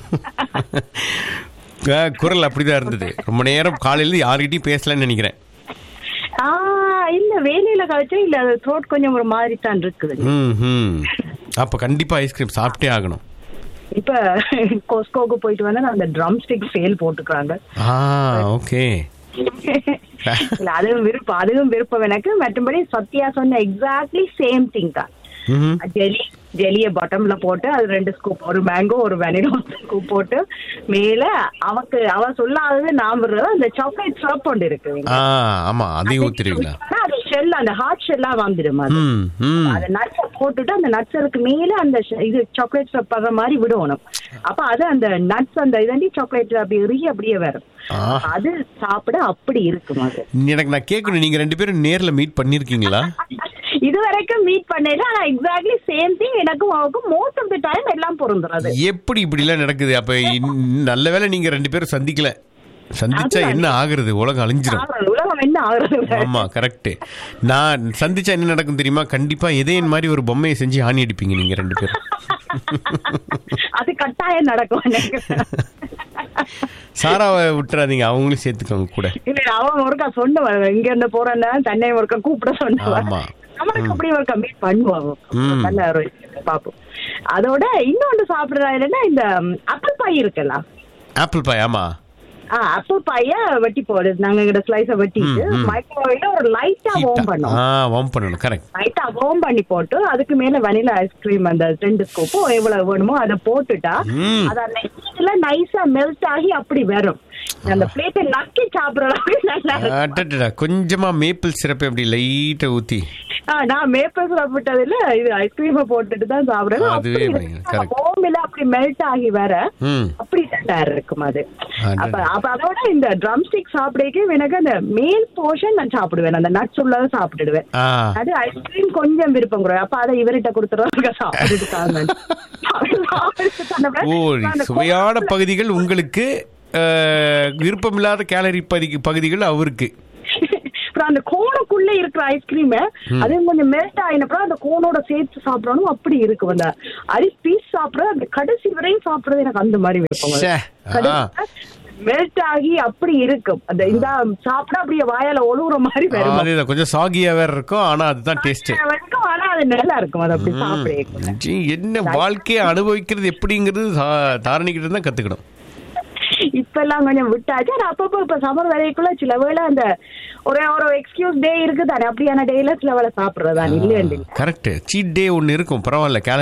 அஹ், குரல் அப்படிதான் இருந்தது ரொம்ப நேரம் காலையில யார்கிட்டயும் பேசலன்னு நினைக்கிறேன் ஆ இல்ல வேலையில கழிச்சா இல்ல அது த்ரோட் கொஞ்சம் ஒரு மாதிரி தான் இருக்குது ம் ம் அப்போ கண்டிப்பாக ஐஸ்கிரீம் சாப்பிட்டே ஆகணும் இப்ப கோஸ்கோக்கு போயிட்டு வந்து அந்த ட்ரம் ஸ்டிக் சேல் போட்டுக்கிறாங்க ஆ ஓகே இல்ல அதுவும் விருப்பம் அதுவும் விருப்பம் எனக்கு மற்றபடி சத்யா சொன்ன எக்ஸாக்ட்லி சேம் திங் தான் ம் ஜெலி ஜெலிய பாட்டம்ல போட்டு அது ரெண்டு ஸ்கூப் ஒரு மேங்கோ ஒரு வெனிலா ஸ்கூப் போட்டு மேல அவக்கு அவ சொல்லாதது நான் விடுறது அந்த சாக்லேட் சிரப் ஒன்று இருக்கு ஆ ஆமாம் அதையும் ஊற்றிடுவீங்களா ஆனா அது ஷெல் அந்த ஹார்ட் ஷெல்லா வந்துடும் அது ம் ம் அந்த நட்ஸை போட்டுட்டு அந்த நட்ஸருக்கு மேல அந்த ஷ- இது சாக்லேட் ஸ்டப் படுற மாதிரி விடணும் அப்ப அது அந்த நட்ஸ் அந்த இதாண்டி சாக்லேட் அப்படி இறுகி அப்படியே வரும் ஆ. அது சாப்பிட அப்படி இருக்கும் அது எனக்கு நான் கேட்கணும் நீங்கள் ரெண்டு பேரும் நேரில் மீட் பண்ணியிருக்கீங்களா இது வரைக்கும் மீட் பண்ணல ஆனா எக்ஸாக்ட்லி சேம் திங் எனக்கும் அவருக்கும் மோஸ்ட் ஆஃப் தி டைம் எல்லாம் பொருந்துறது எப்படி இப்படிலாம் நடக்குது அப்போ நல்ல வேளை நீங்கள் ரெண்டு பேரும் சந்திக்கல சந்திச்சா அதுதான். என்ன ஆகுறது உலகம் அழிஞ்சிரும் ஆகுறது, உலகம் என்ன ஆகுறது ஆமா கரெக்ட் நான் சந்திச்சா என்ன நடக்கும் தெரியுமா கண்டிப்பா எதையன் மாதிரி ஒரு பொம்மையை செஞ்சு ஆணி அடிப்பீங்க நீங்க ரெண்டு பேரும் அது கட்டாயம் நடக்கும் எனக்கு சாராவை விட்டுறாதீங்க அவங்களையும் சேர்த்துக்கோங்க கூட இல்ல அவன் ஒருக்கா சொன்னவன் இங்க இருந்து போறேன்னா தன்னை ஒருக்கா கூப்பிட சொன்னவன் ஆமா. நம்மளுக்கு அப்படி ஒருக்கா மீட் பண்ணுவாங்க ம். நல்ல ஒரு பாப்போம் அதோட இன்னொன்னு சாப்பிடுறா இல்லைன்னா இந்த அப்பிள் பாய் இருக்குல்ல ஆப்பிள் பாய் ஆமா ஆ அப்பிள் பாய வெட்டி போடு நாங்க இங்க ஸ்லைஸ வெட்டிட்டு ம், ம். மைக்ரோவேவ்ல ஒரு லைட்டா வார்ம் பண்ணோம் ஆ வார்ம் பண்ணணும் கரெக்ட் லைட்டா வார்ம் பண்ணி போட்டு அதுக்கு மேல வனிலா ஐஸ்கிரீம் அந்த ரெண்டு ஸ்கூப்போ எவ்வளவு வேணுமோ அதை போட்டுட்டா ம். அது அந்த ஹீட்ல நைஸா மெல்ட் ஆகி அப்படி வரும் அந்த பிளேட்டை நக்கி சாப்பிடுற அளவுக்கு நல்லா இருக்கும். அடடடா, கொஞ்சமா மேப்பிள் சிறப்பு அப்படி லைட்டா ஊத்தி ஆ, நான் மேப்பிள் சாப்பிட்டதுல இது ஐஸ்கிரீம் போட்டுட்டு தான் சாப்பிடுறேன் அதுவே பயங்கர- correct. ஹோமில அப்படி மெல்ட் ஆகி வர ம் அப்படி டேர் இருக்கும் அது அடடா. அப்ப அப்ப அதோட இந்த ட்ரம் ஸ்டிக் சாப்பிடக்கே எனக்கு அந்த மேல் போர்ஷன் நான் சாப்பிடுவேன் அந்த நட்ஸ் உள்ளத சாப்பிட்டுடுவேன் ஆ அது ஐஸ்கிரீம் கொஞ்சம் விருப்பம் குறையும் அப்ப அதை இவர்கிட்ட கொடுத்துருவாங்க சாப்பிட்டுருக்காங்க ஓ சுவையான பகுதிகள் உங்களுக்கு அஹ், விருப்பமில்லாத கேலரி பதி பகுதிகள் அவருக்கு அப்புறம் அந்த கோனுக்குள்ள இருக்கிற ஐஸ்கிரீம் அதையும் கொஞ்சம் மெல்ட் ஆயினப்பறம் அந்த கோனோட சேர்த்து சாப்பிடணும் அப்படி இருக்கும் அந்த அரி பீஸ் சாப்பிடுறது அந்த கடைசி வரையும் சாப்பிடுறது எனக்கு அந்த மாதிரி ச்சே, விருப்பம் ஆ. மெல்ட் ஆகி அப்படி இருக்கும் அந்த இந்த சாப்பிட அப்படியே வாயால ஒழுகுற மாதிரி வரும் அது கொஞ்சம் சாகியா வேற இருக்கும் ஆனா அதுதான் டேஸ்ட் வரைக்கும் ஆனா அது நல்லா இருக்கும் அது அப்படி சாப்பிட ஜி, என்ன வாழ்க்கையை அனுபவிக்கிறது எப்படிங்கிறது தா- தாரணிக்கிட்ட தான் கத்துக்கணும் இப்ப எல்லாம் கொஞ்சம் விட்டாச்சு ஆனா அப்பப்போ இப்ப சம்மர் வரைக்குள்ள சில வேளை அந்த ஒரு ஒரு எக்ஸ்கியூஸ் டே இருக்குதானே அப்படியான டேல சில வேளை சாப்பிடுறதா இல்லையா கரெக்ட் சீட் டே ஒன்னு இருக்கும் பரவாயில்ல